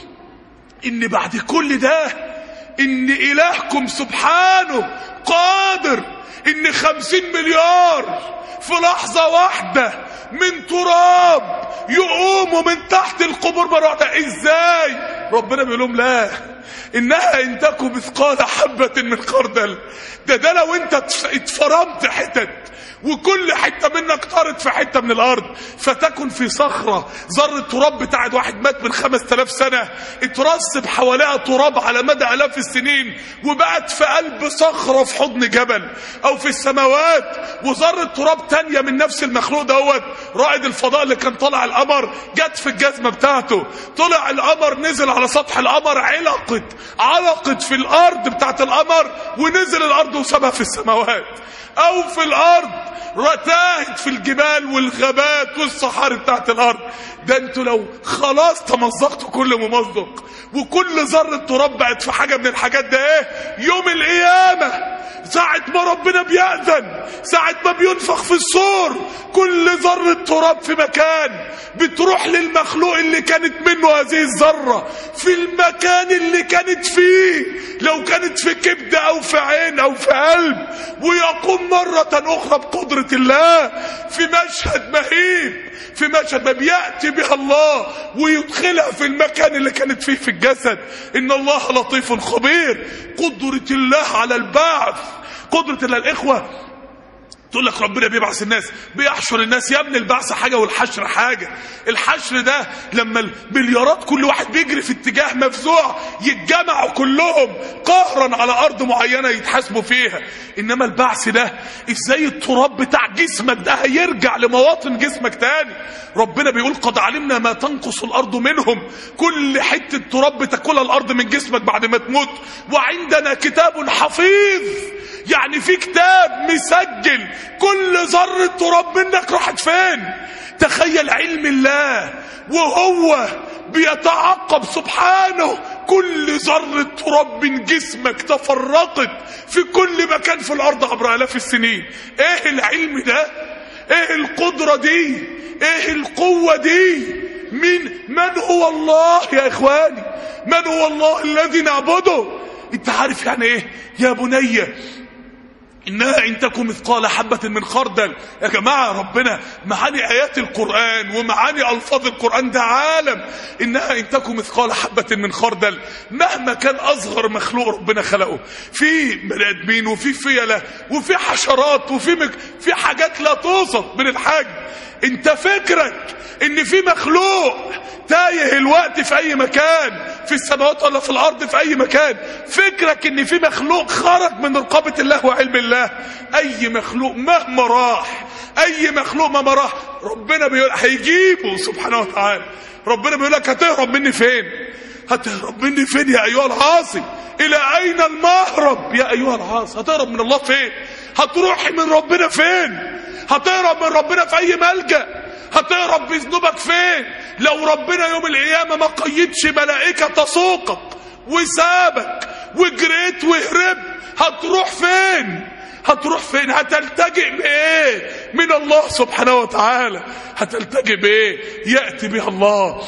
[SPEAKER 2] ان بعد كل ده ان الهكم سبحانه قادر ان خمسين مليار في لحظة واحدة من تراب يقوموا من تحت القبور مرة واحدة ازاي ربنا بيقول لهم لا انها ان تكن مثقال حبة من خردل ده ده لو انت اتفرمت حتت وكل حته منك طارت في حته من الارض فتكن في صخره ذره تراب بتاعت واحد مات من 5000 سنه اترسب حواليها تراب على مدى الاف السنين وبقت في قلب صخره في حضن جبل او في السماوات وذره تراب تانية من نفس المخلوق دوت رائد الفضاء اللي كان طالع القمر جت في الجزمه بتاعته طلع القمر نزل على سطح القمر علقت علقت في الارض بتاعت القمر ونزل الارض وسابها في السماوات او في الارض تاهت في الجبال والغابات والصحاري بتاعت الارض ده انتوا لو خلاص تمزقتوا كل ممزق وكل ذره تراب بقت في حاجه من الحاجات ده ايه يوم القيامه ساعة ما ربنا بيأذن ساعة ما بينفخ في الصور كل ذرة تراب في مكان بتروح للمخلوق اللي كانت منه هذه الذرة في المكان اللي كانت فيه لو كانت في كبد أو في عين أو في قلب ويقوم مرة أخرى بقدرة الله في مشهد مهيب في مشهد ما بيأتي بها الله ويدخلها في المكان اللي كانت فيه في الجسد إن الله لطيف خبير قدرة الله على البعث قدرة الله الإخوة تقول لك ربنا بيبعث الناس بيحشر الناس يا ابن البعث حاجة والحشر حاجة الحشر ده لما المليارات كل واحد بيجري في اتجاه مفزوع يتجمعوا كلهم قهرا على أرض معينة يتحاسبوا فيها إنما البعث ده إزاي التراب بتاع جسمك ده هيرجع لمواطن جسمك تاني ربنا بيقول قد علمنا ما تنقص الأرض منهم كل حتة تراب بتاكلها الأرض من جسمك بعد ما تموت وعندنا كتاب حفيظ يعني في كتاب مسجل كل ذرة تراب منك راحت فين تخيل علم الله وهو بيتعقب سبحانه كل ذرة تراب من جسمك تفرقت في كل مكان في الأرض عبر آلاف السنين ايه العلم ده ايه القدرة دي ايه القوة دي من من هو الله يا اخواني من هو الله الذي نعبده انت عارف يعني ايه يا بني إنها إن تكن مثقال حبة من خردل يا جماعة ربنا معاني آيات القرآن ومعاني ألفاظ القرآن ده عالم إنها إن تكن مثقال حبة من خردل مهما كان أصغر مخلوق ربنا خلقه في بني آدمين وفي فيلة وفي حشرات وفي مك... في حاجات لا توصف من الحجم انت فكرك ان في مخلوق تايه الوقت في اي مكان في السماوات ولا في الارض في اي مكان فكرك ان في مخلوق خرج من رقابة الله وعلم الله اي مخلوق مهما راح اي مخلوق مهما راح ربنا بيقول هيجيبه سبحانه وتعالى ربنا بيقول لك هتهرب مني فين هتهرب مني فين يا ايها العاصي الى اين المهرب يا ايها العاصي هتهرب من الله فين هتروح من ربنا فين هتهرب من ربنا في اي ملجأ هتهرب بذنوبك فين لو ربنا يوم القيامة ما قيدش ملائكة تسوقك وسابك وجريت وهربت هتروح فين هتروح فين هتلتجئ بايه من الله سبحانه وتعالى هتلتجئ بايه يأتي بها الله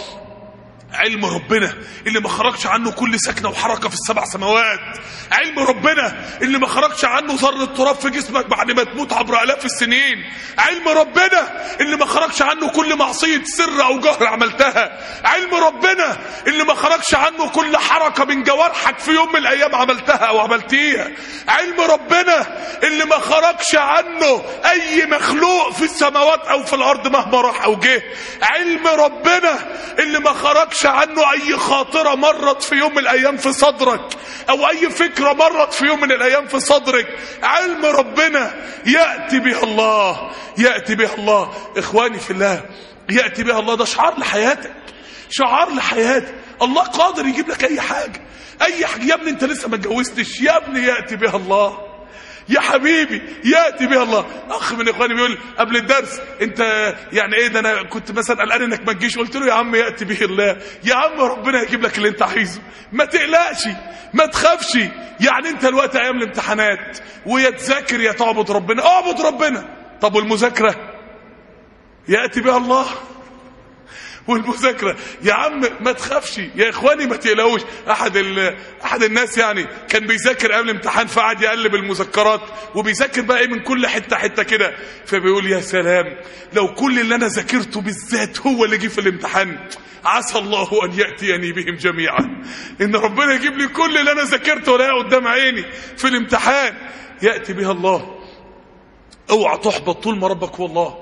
[SPEAKER 2] علم ربنا اللي ما خرجش عنه كل سكنة وحركة في السبع سماوات علم ربنا اللي ما خرجش عنه ذرة تراب في جسمك بعد ما تموت عبر آلاف السنين علم ربنا اللي ما خرجش عنه كل معصية سر أو جهر عملتها علم ربنا اللي ما خرجش عنه كل حركة من جوارحك في يوم من الأيام عملتها أو عملتيها علم ربنا اللي ما خرجش عنه أي مخلوق في السماوات أو في الأرض مهما راح أو جه علم ربنا اللي ما خرجش عنه اي خاطرة مرت في يوم من الايام في صدرك او اي فكرة مرت في يوم من الايام في صدرك علم ربنا يأتي بها الله يأتي بها الله اخواني في الله يأتي بها الله ده شعار لحياتك شعار لحياتك الله قادر يجيب لك اي حاجة اي حاجة يا ابني انت لسه ما اتجوزتش يا ابني يأتي بها الله يا حبيبي ياتي بها الله اخ من اخواني بيقول قبل الدرس انت يعني ايه ده انا كنت مثلا قلقان انك ما تجيش قلت له يا عم ياتي به الله يا عم ربنا يجيب لك اللي انت عايزه ما تقلقش ما تخافش يعني انت الوقت ايام الامتحانات ويا تذاكر يا تعبد ربنا اعبد ربنا طب والمذاكره ياتي بها الله والمذاكره يا عم ما تخافش يا اخواني ما تقلقوش احد ال... احد الناس يعني كان بيذاكر قبل الامتحان فقعد يقلب المذكرات وبيذاكر بقى ايه من كل حته حته كده فبيقول يا سلام لو كل اللي انا ذاكرته بالذات هو اللي جه في الامتحان عسى الله ان ياتيني بهم جميعا ان ربنا يجيب لي كل اللي انا ذاكرته ولا قدام عيني في الامتحان ياتي بها الله اوعى تحبط طول ما ربك هو الله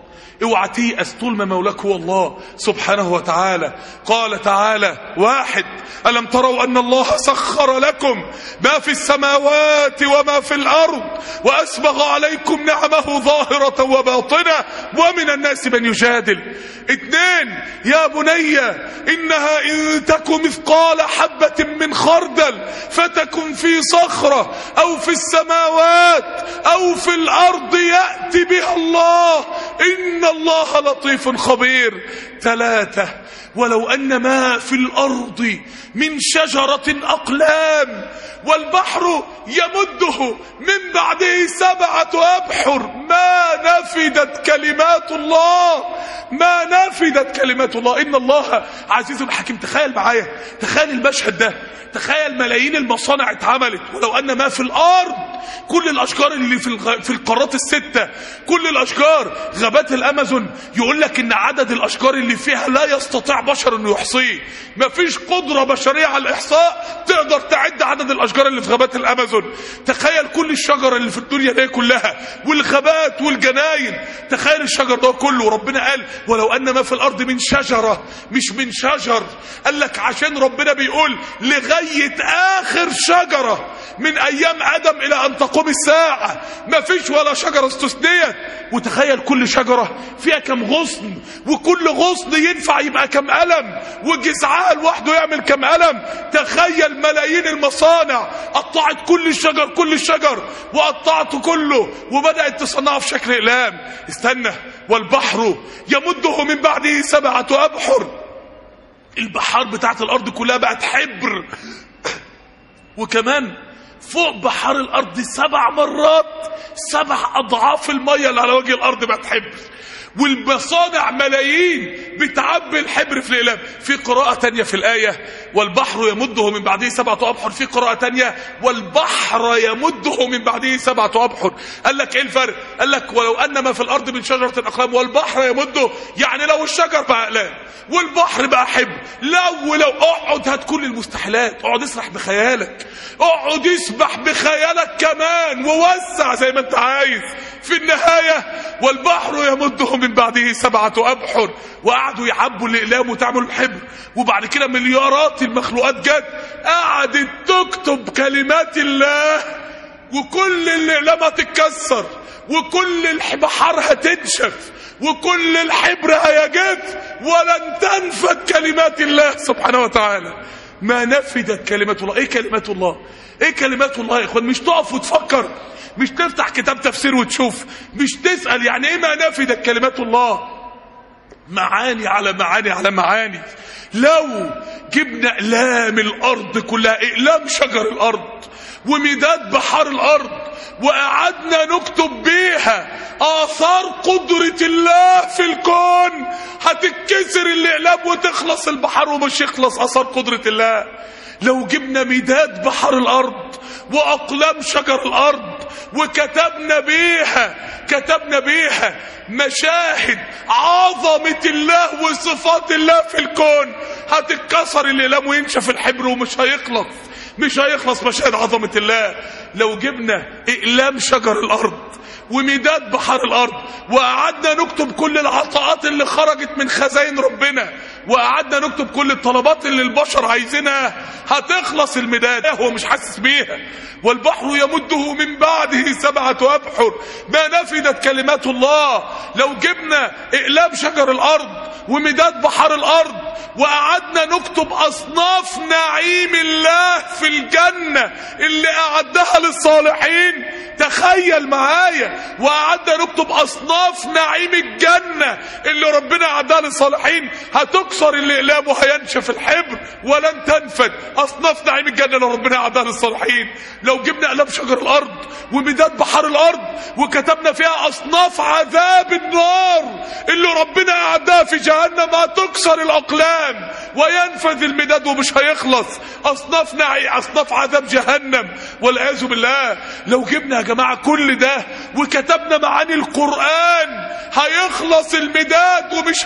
[SPEAKER 2] اوعى تيأس طول ما مولاك هو الله سبحانه وتعالى قال تعالى واحد ألم تروا أن الله سخر لكم ما في السماوات وما في الأرض وأسبغ عليكم نعمه ظاهرة وباطنة ومن الناس من يجادل اثنين يا بني إنها إن تك مثقال حبة من خردل فتكن في صخرة أو في السماوات أو في الأرض يأتي بها الله إن الله لطيف خبير ثلاثة ولو أن ما في الأرض من شجرة أقلام والبحر يمده من بعده سبعة أبحر ما نفدت كلمات الله ما نفدت كلمات الله إن الله عزيز حكيم تخيل معايا تخيل المشهد ده تخيل ملايين المصانع اتعملت ولو أن ما في الأرض كل الأشجار اللي في, الغ... في القارات الستة كل الأشجار غابات الأمازون يقول لك إن عدد الأشجار اللي فيها لا يستطيع بشر إنه يحصيه مفيش قدرة بشرية على الإحصاء تقدر تعد عدد الأشجار اللي في غابات الأمازون تخيل كل الشجر اللي في الدنيا دي كلها والغابات والجناين تخيل الشجر ده كله ربنا قال ولو أن ما في الأرض من شجرة مش من شجر قال لك عشان ربنا بيقول لغاية آخر شجرة من أيام آدم إلى أن تقوم الساعة مفيش ولا شجرة استثنيت وتخيل كل شجرة فيها كم غصن وكل غصن ينفع يبقى كم قلم وجذعها لوحده يعمل كم قلم تخيل ملايين المصانع قطعت كل الشجر كل الشجر وقطعته كله وبدأت تصنعه في شكل إقلام استنى والبحر يمده من بعده سبعة أبحر البحار بتاعت الأرض كلها بقت حبر وكمان فوق بحار الأرض سبع مرات سبع أضعاف المية اللي على وجه الأرض بقت حبر والمصانع ملايين بتعبي الحبر في الإقلام في قراءة تانية في الآية والبحر يمده من بعده سبعة أبحر في قراءة تانية والبحر يمده من بعده سبعة أبحر قال لك إيه الفرق قال لك ولو أن ما في الأرض من شجرة أقلام والبحر يمده يعني لو الشجر بقى أقلام والبحر بقى حبر لو ولو اقعد هات كل المستحيلات اقعد اسرح بخيالك اقعد اسبح بخيالك كمان ووسع زي ما انت عايز في النهاية والبحر يمده من بعده سبعة أبحر وقعدوا يعبوا الإقلام وتعملوا الحبر وبعد كده مليارات المخلوقات جت قعدت تكتب كلمات الله وكل الإقلام هتتكسر وكل البحار هتنشف وكل الحبر هيجف ولن تنفد كلمات الله سبحانه وتعالى ما نفدت كلمات الله ايه كلمات الله ايه كلمات الله يا اخوان مش تقف وتفكر مش تفتح كتاب تفسير وتشوف مش تسأل يعني ايه ما نفدت كلمات الله معاني على معاني على معاني لو جبنا اقلام الارض كلها اقلام شجر الارض ومداد بحار الارض وقعدنا نكتب بيها اثار قدرة الله في الكون هتتكسر الاقلام وتخلص البحر ومش يخلص اثار قدرة الله لو جبنا مداد بحر الارض واقلام شجر الارض وكتبنا بيها كتبنا بيها مشاهد عظمة الله وصفات الله في الكون هتتكسر الاقلام وينشف الحبر ومش هيخلص مش هيخلص مشاهد عظمة الله لو جبنا اقلام شجر الارض ومداد بحر الارض وقعدنا نكتب كل العطاءات اللي خرجت من خزائن ربنا وقعدنا نكتب كل الطلبات اللي البشر عايزينها هتخلص المداد هو مش حاسس بيها والبحر يمده من بعده سبعة أبحر ما نفدت كلمات الله لو جبنا إقلام شجر الأرض ومداد بحر الأرض وقعدنا نكتب أصناف نعيم الله في الجنة اللي أعدها للصالحين تخيل معايا وقعدنا نكتب أصناف نعيم الجنة اللي ربنا أعدها للصالحين هتكسر الإقلام وهينشف الحبر ولن تنفد أصناف نعيم الجنة اللي ربنا أعدها للصالحين لو جبنا أقلام شجر الأرض ومداد بحر الأرض وكتبنا فيها أصناف عذاب النار اللي ربنا أعدها في جهنم هتكسر الأقلام وينفذ المداد ومش هيخلص أصناف نعي أصناف عذاب جهنم والعياذ بالله لو جبنا يا جماعة كل ده وكتبنا معاني القرآن هيخلص المداد ومش هينفذ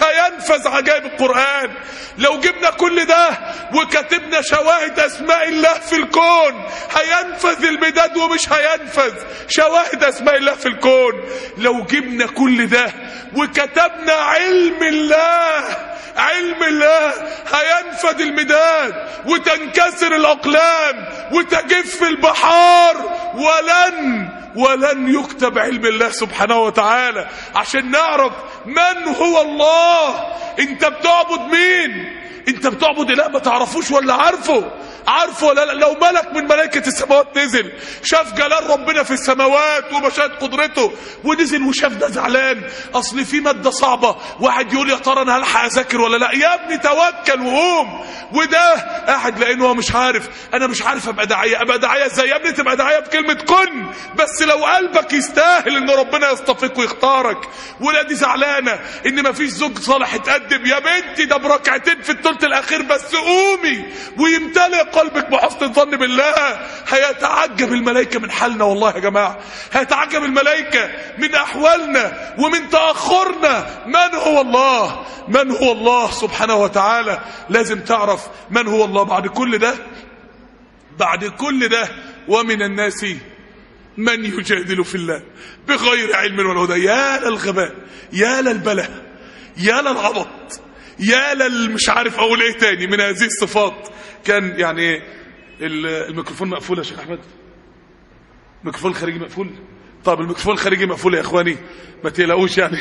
[SPEAKER 2] هينفذ عجائب القرآن لو جبنا كل ده وكتبنا شواهد أسماء الله في الكون هينفذ المداد ومش هينفذ شواهد أسماء الله في الكون لو جبنا كل ده وكتبنا علم الله علم الله هينفذ المداد وتنكسر الأقلام وتجف البحار ولن ولن يكتب علم الله سبحانه وتعالى عشان نعرف من هو الله انت بتعبد مين انت بتعبد اله ما تعرفوش ولا عارفه عارفه ولا لا لو ملك من ملائكة السماوات نزل شاف جلال ربنا في السماوات ومشاهد قدرته ونزل وشاف ده زعلان اصل في مادة صعبة واحد يقول يا ترى انا هلحق اذاكر ولا لا يا ابني توكل وقوم وده قاعد لانه هو مش عارف انا مش عارف ابقى داعية ابقى داعية ازاي يا ابني تبقى داعية بكلمة كن بس لو قلبك يستاهل ان ربنا يصطفيك ويختارك ولادي زعلانة ان مفيش زوج صالح اتقدم يا بنتي ده بركعتين في الثلث الاخير بس قومي ويمتلئ قلبك بحسن الظن بالله هيتعجب الملائكة من حالنا والله يا جماعة هيتعجب الملائكة من أحوالنا ومن تأخرنا من هو الله من هو الله سبحانه وتعالى لازم تعرف من هو الله بعد كل ده بعد كل ده ومن الناس من يجادل في الله بغير علم ولا هدى يا للغباء يا للبلاء يا للعبط يا للمش عارف اقول ايه تاني من هذه الصفات كان يعني ايه الميكروفون مقفول يا شيخ احمد الميكروفون الخارجي مقفول طب الميكروفون الخارجي مقفول يا اخواني ما تقلقوش يعني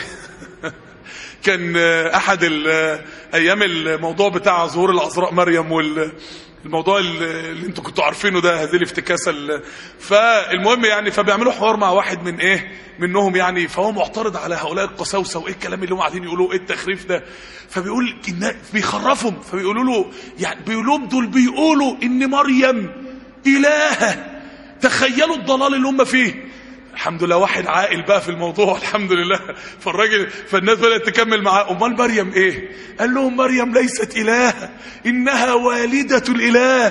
[SPEAKER 2] كان احد ايام الموضوع بتاع ظهور العذراء مريم وال الموضوع اللي انتوا كنتوا عارفينه ده هذه الافتكاسه فالمهم يعني فبيعملوا حوار مع واحد من ايه منهم يعني فهو معترض على هؤلاء القساوسه وايه الكلام اللي هم قاعدين يقولوه ايه التخريف ده فبيقول إن بيخرفهم فبيقولوا له يعني بيقولوا لهم دول بيقولوا ان مريم الهه تخيلوا الضلال اللي هم فيه الحمد لله واحد عاقل بقى في الموضوع الحمد لله فالراجل فالناس بدات تكمل معاه امال مريم ايه قال لهم مريم ليست اله انها والده الاله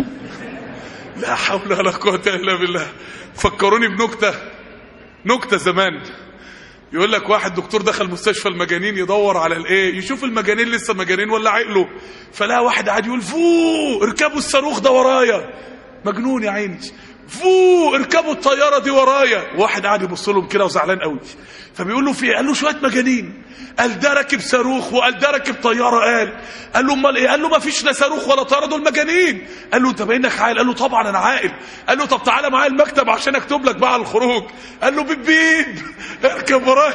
[SPEAKER 2] لا حول ولا قوه الا بالله فكروني بنكته نكته زمان يقول لك واحد دكتور دخل مستشفى المجانين يدور على الايه يشوف المجانين لسه مجانين ولا عقله فلا واحد قاعد يقول فوق اركبوا الصاروخ ده ورايا مجنون يا عيني فوق اركبوا الطيارة دي ورايا واحد قاعد يبص لهم كده وزعلان قوي فبيقول له في قال له شوية مجانين قال ده راكب صاروخ وقال ده راكب طيارة قال قال له امال ايه قال له ما فيش لا صاروخ ولا طيارة دول مجانين قال له انت باينك عاقل قال له طبعا انا عاقل قال له طب تعالى معايا المكتب عشان اكتب لك بقى على الخروج قال له بيب بيب اركب ورايا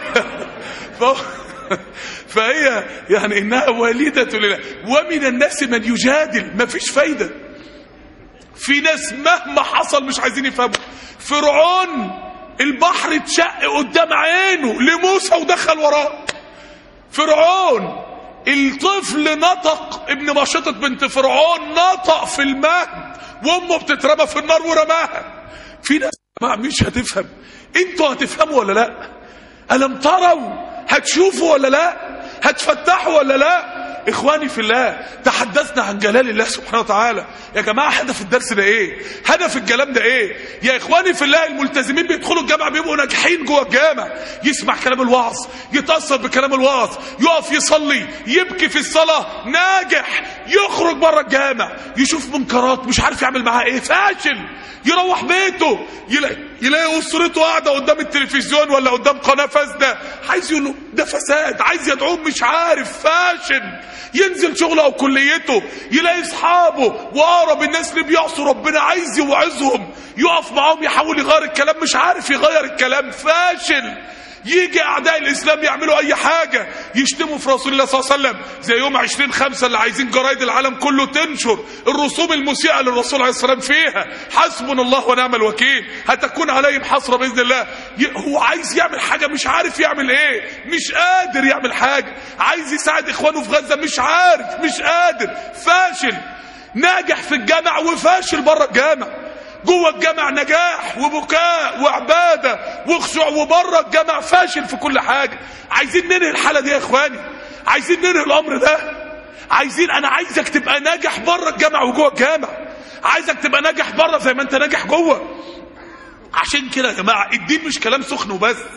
[SPEAKER 2] فهي يعني انها والدة لله ومن الناس من يجادل ما فيش فايده في ناس مهما حصل مش عايزين يفهموا فرعون البحر اتشق قدام عينه لموسى ودخل وراه فرعون الطفل نطق ابن مشطة بنت فرعون نطق في المهد وامه بتترمى في النار ورماها في ناس مش هتفهم انتوا هتفهموا ولا لا ألم تروا هتشوفوا ولا لا هتفتحوا ولا لا اخواني في الله تحدثنا عن جلال الله سبحانه وتعالى يا جماعه هدف الدرس ده ايه هدف الكلام ده ايه يا اخواني في الله الملتزمين بيدخلوا الجامعه بيبقوا ناجحين جوه الجامع يسمع كلام الوعظ يتاثر بكلام الوعظ يقف يصلي يبكي في الصلاه ناجح يخرج بره الجامع يشوف منكرات مش عارف يعمل معاها ايه فاشل يروح بيته يلاقي, يلاقي اسرته قاعده قدام التلفزيون ولا قدام قناه فاسده عايز يقول له ده فساد عايز يدعوهم مش عارف فاشل ينزل شغله او كليته يلاقي اصحابه واقرب الناس اللي بيعصوا ربنا عايز يوعظهم يقف معاهم يحاول يغير الكلام مش عارف يغير الكلام فاشل يجي اعداء الاسلام يعملوا اي حاجه يشتموا في رسول الله صلى الله عليه وسلم زي يوم 20 خمسة اللي عايزين جرايد العالم كله تنشر الرسوم المسيئه للرسول عليه الصلاه والسلام فيها حسبنا الله ونعم الوكيل هتكون عليهم حسره باذن الله هو عايز يعمل حاجه مش عارف يعمل ايه مش قادر يعمل حاجه عايز يساعد اخوانه في غزه مش عارف مش قادر فاشل ناجح في الجامع وفاشل بره الجامع جوه الجامع نجاح وبكاء وعباده وخشوع وبره الجامع فاشل في كل حاجه عايزين ننهي الحاله دي يا اخواني عايزين ننهي الامر ده عايزين انا عايزك تبقى ناجح بره الجامع وجوه الجامع عايزك تبقى ناجح بره زي ما انت ناجح جوه عشان كده يا جماعه الدين مش كلام سخن وبس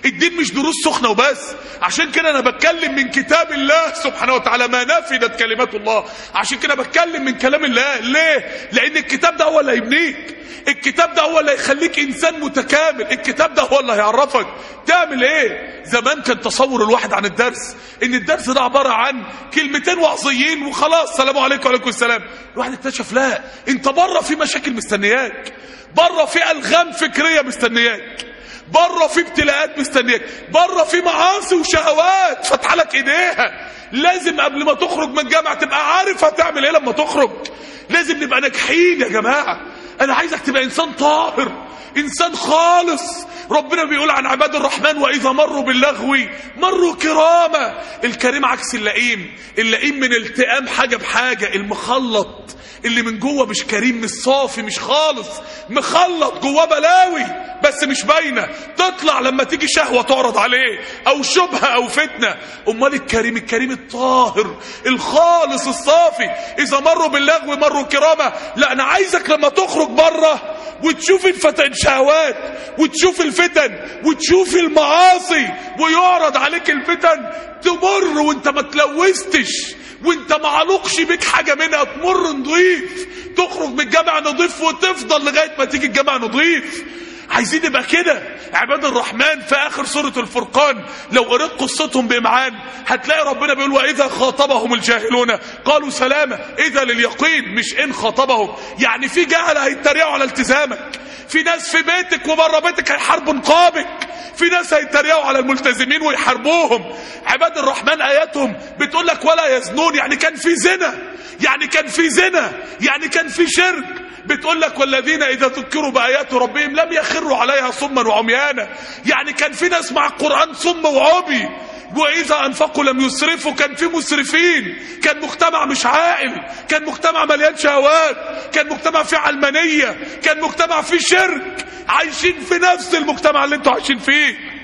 [SPEAKER 2] الدين مش دروس سخنه وبس عشان كده انا بتكلم من كتاب الله سبحانه وتعالى ما نفدت كلمات الله عشان كده بتكلم من كلام الله ليه لان الكتاب ده هو اللي هيبنيك الكتاب ده هو اللي هيخليك انسان متكامل الكتاب ده هو اللي هيعرفك تعمل ايه زمان كان تصور الواحد عن الدرس ان الدرس ده عباره عن كلمتين وعظيين وخلاص سلام عليكم وعليكم السلام الواحد اكتشف لا انت بره في مشاكل مستنياك بره في الغام فكريه مستنياك بره في ابتلاءات مستنياك بره في معاصي وشهوات فاتحه لك ايديها لازم قبل ما تخرج من الجامعه تبقى عارف هتعمل ايه لما تخرج لازم نبقى ناجحين يا جماعه انا عايزك تبقى انسان طاهر انسان خالص ربنا بيقول عن عباد الرحمن واذا مروا باللغو مروا كراما الكريم عكس اللئيم اللئيم من التئام حاجه بحاجه المخلط اللي من جوه مش كريم مش صافي مش خالص مخلط جواه بلاوي بس مش باينه تطلع لما تيجي شهوه تعرض عليه او شبهه او فتنه امال الكريم الكريم الطاهر الخالص الصافي اذا مروا باللغو مروا كرامه لا انا عايزك لما تخرج بره وتشوف الفتن شهوات وتشوف الفتن وتشوف المعاصي ويعرض عليك الفتن تمر وانت ما تلوثتش وانت ما علقش بيك حاجه منها تمر نضيف تخرج من الجامع نضيف وتفضل لغايه ما تيجي الجامع نضيف عايزين نبقى كده عباد الرحمن في اخر سوره الفرقان لو قريت قصتهم بامعان هتلاقي ربنا بيقول واذا خاطبهم الجاهلون قالوا سلامه اذا لليقين مش ان خاطبهم يعني في جهل هيتريقوا على التزامك في ناس في بيتك وبره بيتك هيحاربوا نقابك في ناس هيتريقوا على الملتزمين ويحاربوهم عباد الرحمن اياتهم بتقول لك ولا يزنون يعني كان في زنا يعني كان في زنا يعني كان في شرك بتقول لك والذين اذا ذكروا بايات ربهم لم يخروا عليها صما وعميانا يعني كان في ناس مع القران صم وعمي واذا انفقوا لم يسرفوا كان في مسرفين كان مجتمع مش عاقل كان مجتمع مليان شهوات كان مجتمع فيه علمانيه كان مجتمع فيه شرك عايشين في نفس المجتمع اللي انتوا عايشين فيه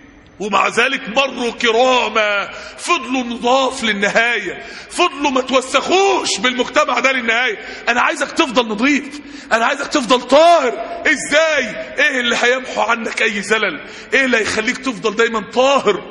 [SPEAKER 2] ومع ذلك مروا كراما فضلوا نضاف للنهاية فضلوا ما توسخوش بالمجتمع ده للنهاية انا عايزك تفضل نظيف انا عايزك تفضل طاهر ازاي ايه اللي هيمحو عنك اي زلل ايه اللي هيخليك تفضل دايما طاهر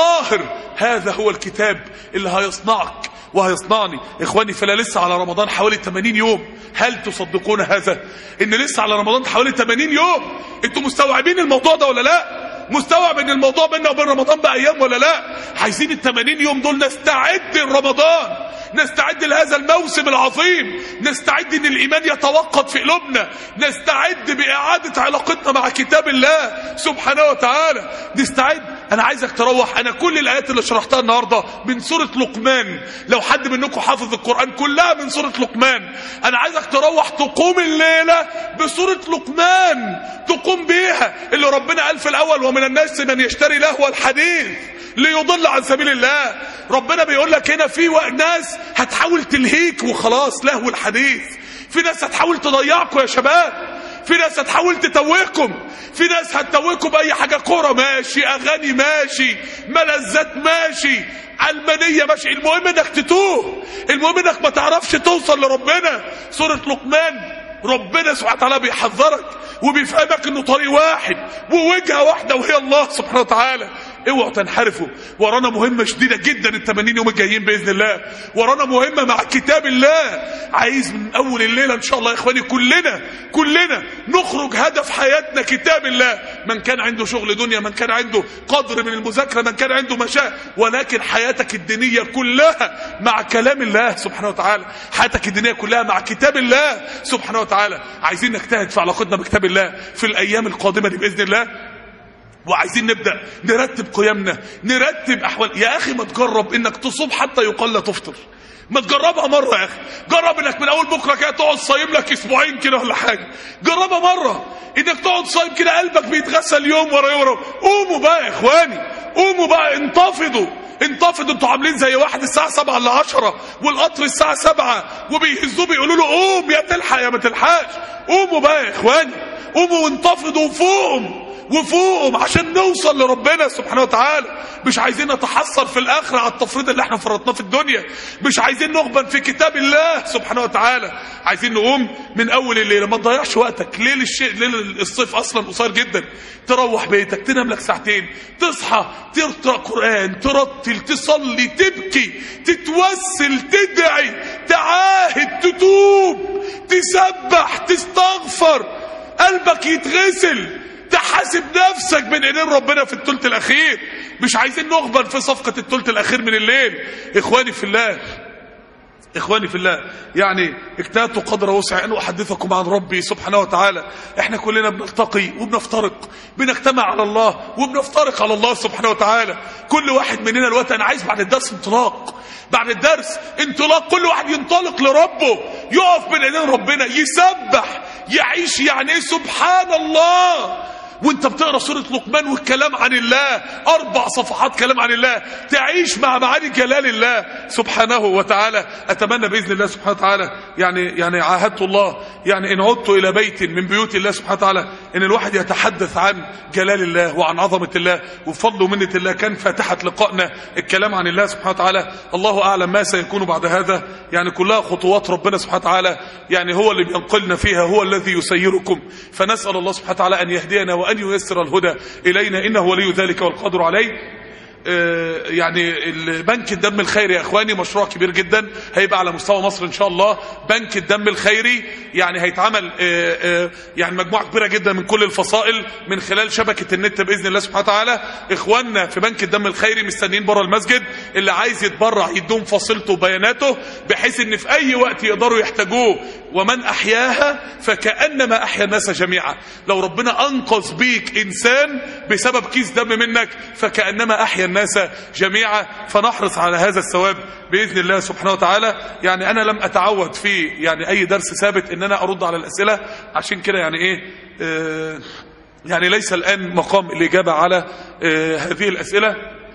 [SPEAKER 2] طاهر هذا هو الكتاب اللي هيصنعك وهيصنعني اخواني فلا لسه على رمضان حوالي 80 يوم هل تصدقون هذا ان لسه على رمضان حوالي 80 يوم انتوا مستوعبين الموضوع ده ولا لا مستوعب ان الموضوع بيننا وبين رمضان بايام ولا لا عايزين ال 80 يوم دول نستعد لرمضان نستعد لهذا الموسم العظيم نستعد ان الايمان يتوقد في قلوبنا نستعد باعاده علاقتنا مع كتاب الله سبحانه وتعالى نستعد انا عايزك تروح انا كل الايات اللي شرحتها النهارده من سوره لقمان لو حد منكم حافظ القران كلها من سوره لقمان انا عايزك تروح تقوم الليله بسوره لقمان تقوم بيها اللي ربنا قال في الاول ومن الناس من يشتري لهو الحديث ليضل عن سبيل الله ربنا بيقول لك هنا في ناس هتحاول تلهيك وخلاص لهو الحديث في ناس هتحاول تضيعكم يا شباب في ناس هتحاول تتوهكم في ناس هتتوهكم باي حاجه كوره ماشي اغاني ماشي ملذات ماشي علمانيه ماشي المهم انك تتوه المهم انك ما تعرفش توصل لربنا سوره لقمان ربنا سبحانه وتعالى بيحذرك وبيفهمك انه طريق واحد ووجهه واحده وهي الله سبحانه وتعالى اوعوا تنحرفوا ورانا مهمه شديده جدا ال 80 يوم الجايين باذن الله ورانا مهمه مع كتاب الله عايز من اول الليله ان شاء الله يا اخواني كلنا كلنا نخرج هدف حياتنا كتاب الله من كان عنده شغل دنيا من كان عنده قدر من المذاكره من كان عنده مشاء ولكن حياتك الدينيه كلها مع كلام الله سبحانه وتعالى حياتك الدينيه كلها مع كتاب الله سبحانه وتعالى عايزين نجتهد في علاقتنا بكتاب الله في الايام القادمه دي باذن الله وعايزين نبدا نرتب قيمنا نرتب احوال يا اخي ما تجرب انك تصوم حتى يقال لا تفطر ما تجربها مره يا اخي جرب انك من اول بكره كده تقعد صايم لك اسبوعين كده ولا حاجه جربها مره انك تقعد صايم كده قلبك بيتغسل يوم ورا يوم ورا قوموا بقى يا اخواني قوموا بقى انتفضوا انتفضوا انتوا عاملين زي واحد الساعة سبعة ل 10 والقطر الساعة سبعة وبيهزوه بيقولوا له قوم يا تلحق يا ما تلحقش قوموا بقى يا اخواني قوموا وانتفضوا وفوقهم وفوقهم عشان نوصل لربنا سبحانه وتعالى مش عايزين نتحصل في الاخره على التفريط اللي احنا فرطناه في الدنيا مش عايزين نغبن في كتاب الله سبحانه وتعالى عايزين نقوم من اول الليل ما تضيعش وقتك ليل الشيء ليل الصيف اصلا قصير جدا تروح بيتك تنام لك ساعتين تصحى تقرا قران ترتل تصلي تبكي تتوسل تدعي تعاهد تتوب تسبح تستغفر قلبك يتغسل تحاسب نفسك بين ايدين ربنا في الثلث الاخير مش عايزين نغبن في صفقه الثلث الاخير من الليل اخواني في الله اخواني في الله يعني اجتهدت قدر وسع ان احدثكم عن ربي سبحانه وتعالى احنا كلنا بنلتقي وبنفترق بنجتمع على الله وبنفترق على الله سبحانه وتعالى كل واحد مننا الوقت انا عايز بعد الدرس انطلاق بعد الدرس انطلاق كل واحد ينطلق لربه يقف بين ايدين ربنا يسبح يعيش يعني ايه سبحان الله وانت بتقرا سوره لقمان والكلام عن الله اربع صفحات كلام عن الله تعيش مع معاني جلال الله سبحانه وتعالى اتمنى باذن الله سبحانه وتعالى يعني يعني عاهدت الله يعني ان عدت الى بيت من بيوت الله سبحانه وتعالى ان الواحد يتحدث عن جلال الله وعن عظمه الله وفضل ومنه الله كان فاتحه لقائنا الكلام عن الله سبحانه وتعالى الله اعلم ما سيكون بعد هذا يعني كلها خطوات ربنا سبحانه وتعالى يعني هو اللي بينقلنا فيها هو الذي يسيركم فنسال الله سبحانه وتعالى ان يهدينا وان ييسر الهدى الينا انه ولي ذلك والقادر عليه آه، يعني بنك الدم الخيري يا اخواني مشروع كبير جدا هيبقى على مستوى مصر ان شاء الله بنك الدم الخيري يعني هيتعمل آه، آه، يعني مجموعه كبيره جدا من كل الفصائل من خلال شبكه النت باذن الله سبحانه وتعالى اخواننا في بنك الدم الخيري مستنيين بره المسجد اللي عايز يتبرع يدوم فصيلته وبياناته بحيث ان في اي وقت يقدروا يحتاجوه ومن احياها فكانما احيا الناس جميعا لو ربنا انقذ بيك انسان بسبب كيس دم منك فكانما احيا الناس جميعا فنحرص على هذا الثواب باذن الله سبحانه وتعالى يعني انا لم اتعود في يعني اي درس ثابت ان انا ارد على الاسئله عشان كده يعني ايه آه يعني ليس الان مقام الاجابه على آه هذه الاسئله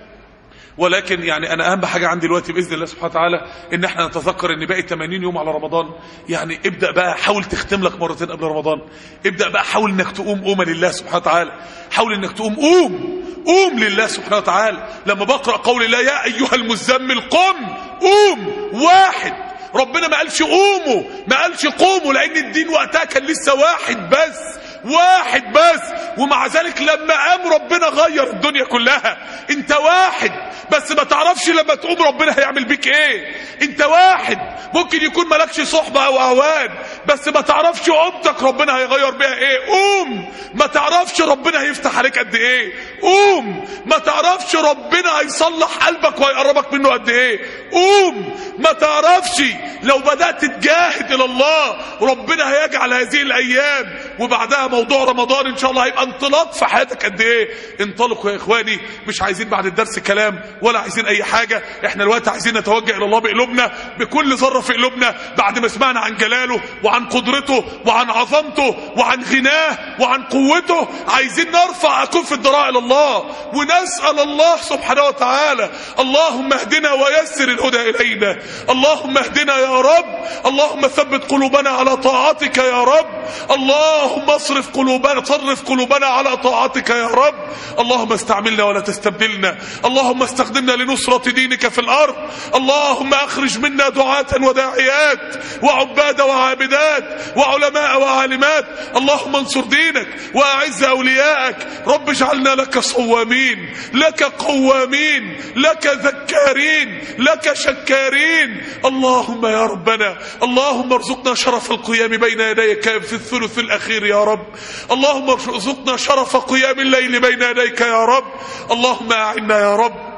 [SPEAKER 2] ولكن يعني انا اهم حاجه عندي دلوقتي باذن الله سبحانه وتعالى ان احنا نتذكر ان باقي 80 يوم على رمضان يعني ابدا بقى حاول تختم لك مرتين قبل رمضان ابدا بقى حاول انك تقوم قومه لله سبحانه وتعالى حاول انك تقوم قوم قوم لله سبحانه وتعالى لما بقرا قول الله يا ايها المزمل قم قوم واحد ربنا ما قالش قوموا ما قالش قوموا لان الدين وقتها كان لسه واحد بس واحد بس ومع ذلك لما قام ربنا غير الدنيا كلها انت واحد بس ما تعرفش لما تقوم ربنا هيعمل بيك ايه انت واحد ممكن يكون مالكش صحبة او اهوان بس ما تعرفش قومتك ربنا هيغير بيها ايه قوم ما تعرفش ربنا هيفتح عليك قد ايه قوم ما تعرفش ربنا هيصلح قلبك وهيقربك منه قد ايه قوم ما تعرفش لو بدأت تجاهد الى الله ربنا هيجعل هذه الايام وبعدها موضوع رمضان ان شاء الله هيبقى انطلاق في حياتك قد ايه انطلقوا يا اخواني مش عايزين بعد الدرس كلام ولا عايزين اي حاجة احنا الوقت عايزين نتوجه الى الله بقلوبنا بكل ذرة في قلوبنا بعد ما سمعنا عن جلاله وعن قدرته وعن عظمته وعن غناه وعن قوته عايزين نرفع اكف الضراء الى الله ونسأل الله سبحانه وتعالى اللهم اهدنا ويسر الهدى الينا اللهم اهدنا يا رب اللهم ثبت قلوبنا على طاعتك يا رب اللهم اصرف قلوبنا صرف قلوبنا على طاعتك يا رب اللهم استعملنا ولا تستبدلنا اللهم استخدمنا لنصرة دينك في الارض اللهم اخرج منا دعاة وداعيات وعباد وعابدات وعلماء وعالمات اللهم انصر دينك واعز اولياءك رب اجعلنا لك صوامين لك قوامين لك ذكارين لك شكارين اللهم يا ربنا اللهم ارزقنا شرف القيام بين يديك في الثلث الاخير يا رب اللهم ارزقنا شرف قيام الليل بين يديك يا رب اللهم اعنا يا رب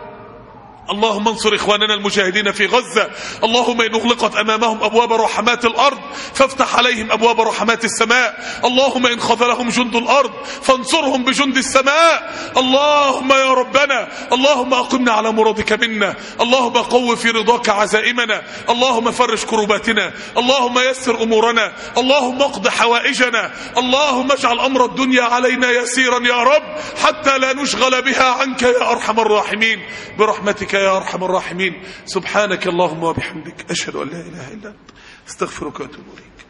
[SPEAKER 2] اللهم انصر اخواننا المجاهدين في غزة اللهم ان اغلقت امامهم ابواب رحمات الارض فافتح عليهم ابواب رحمات السماء اللهم ان خذلهم جند الارض فانصرهم بجند السماء اللهم يا ربنا اللهم اقمنا على مرادك منا اللهم قو في رضاك عزائمنا اللهم فرج كرباتنا اللهم يسر امورنا اللهم اقض حوائجنا اللهم اجعل امر الدنيا علينا يسيرا يا رب حتى لا نشغل بها عنك يا ارحم الراحمين برحمتك يا ارحم الراحمين سبحانك اللهم وبحمدك اشهد ان لا اله الا انت استغفرك واتوب اليك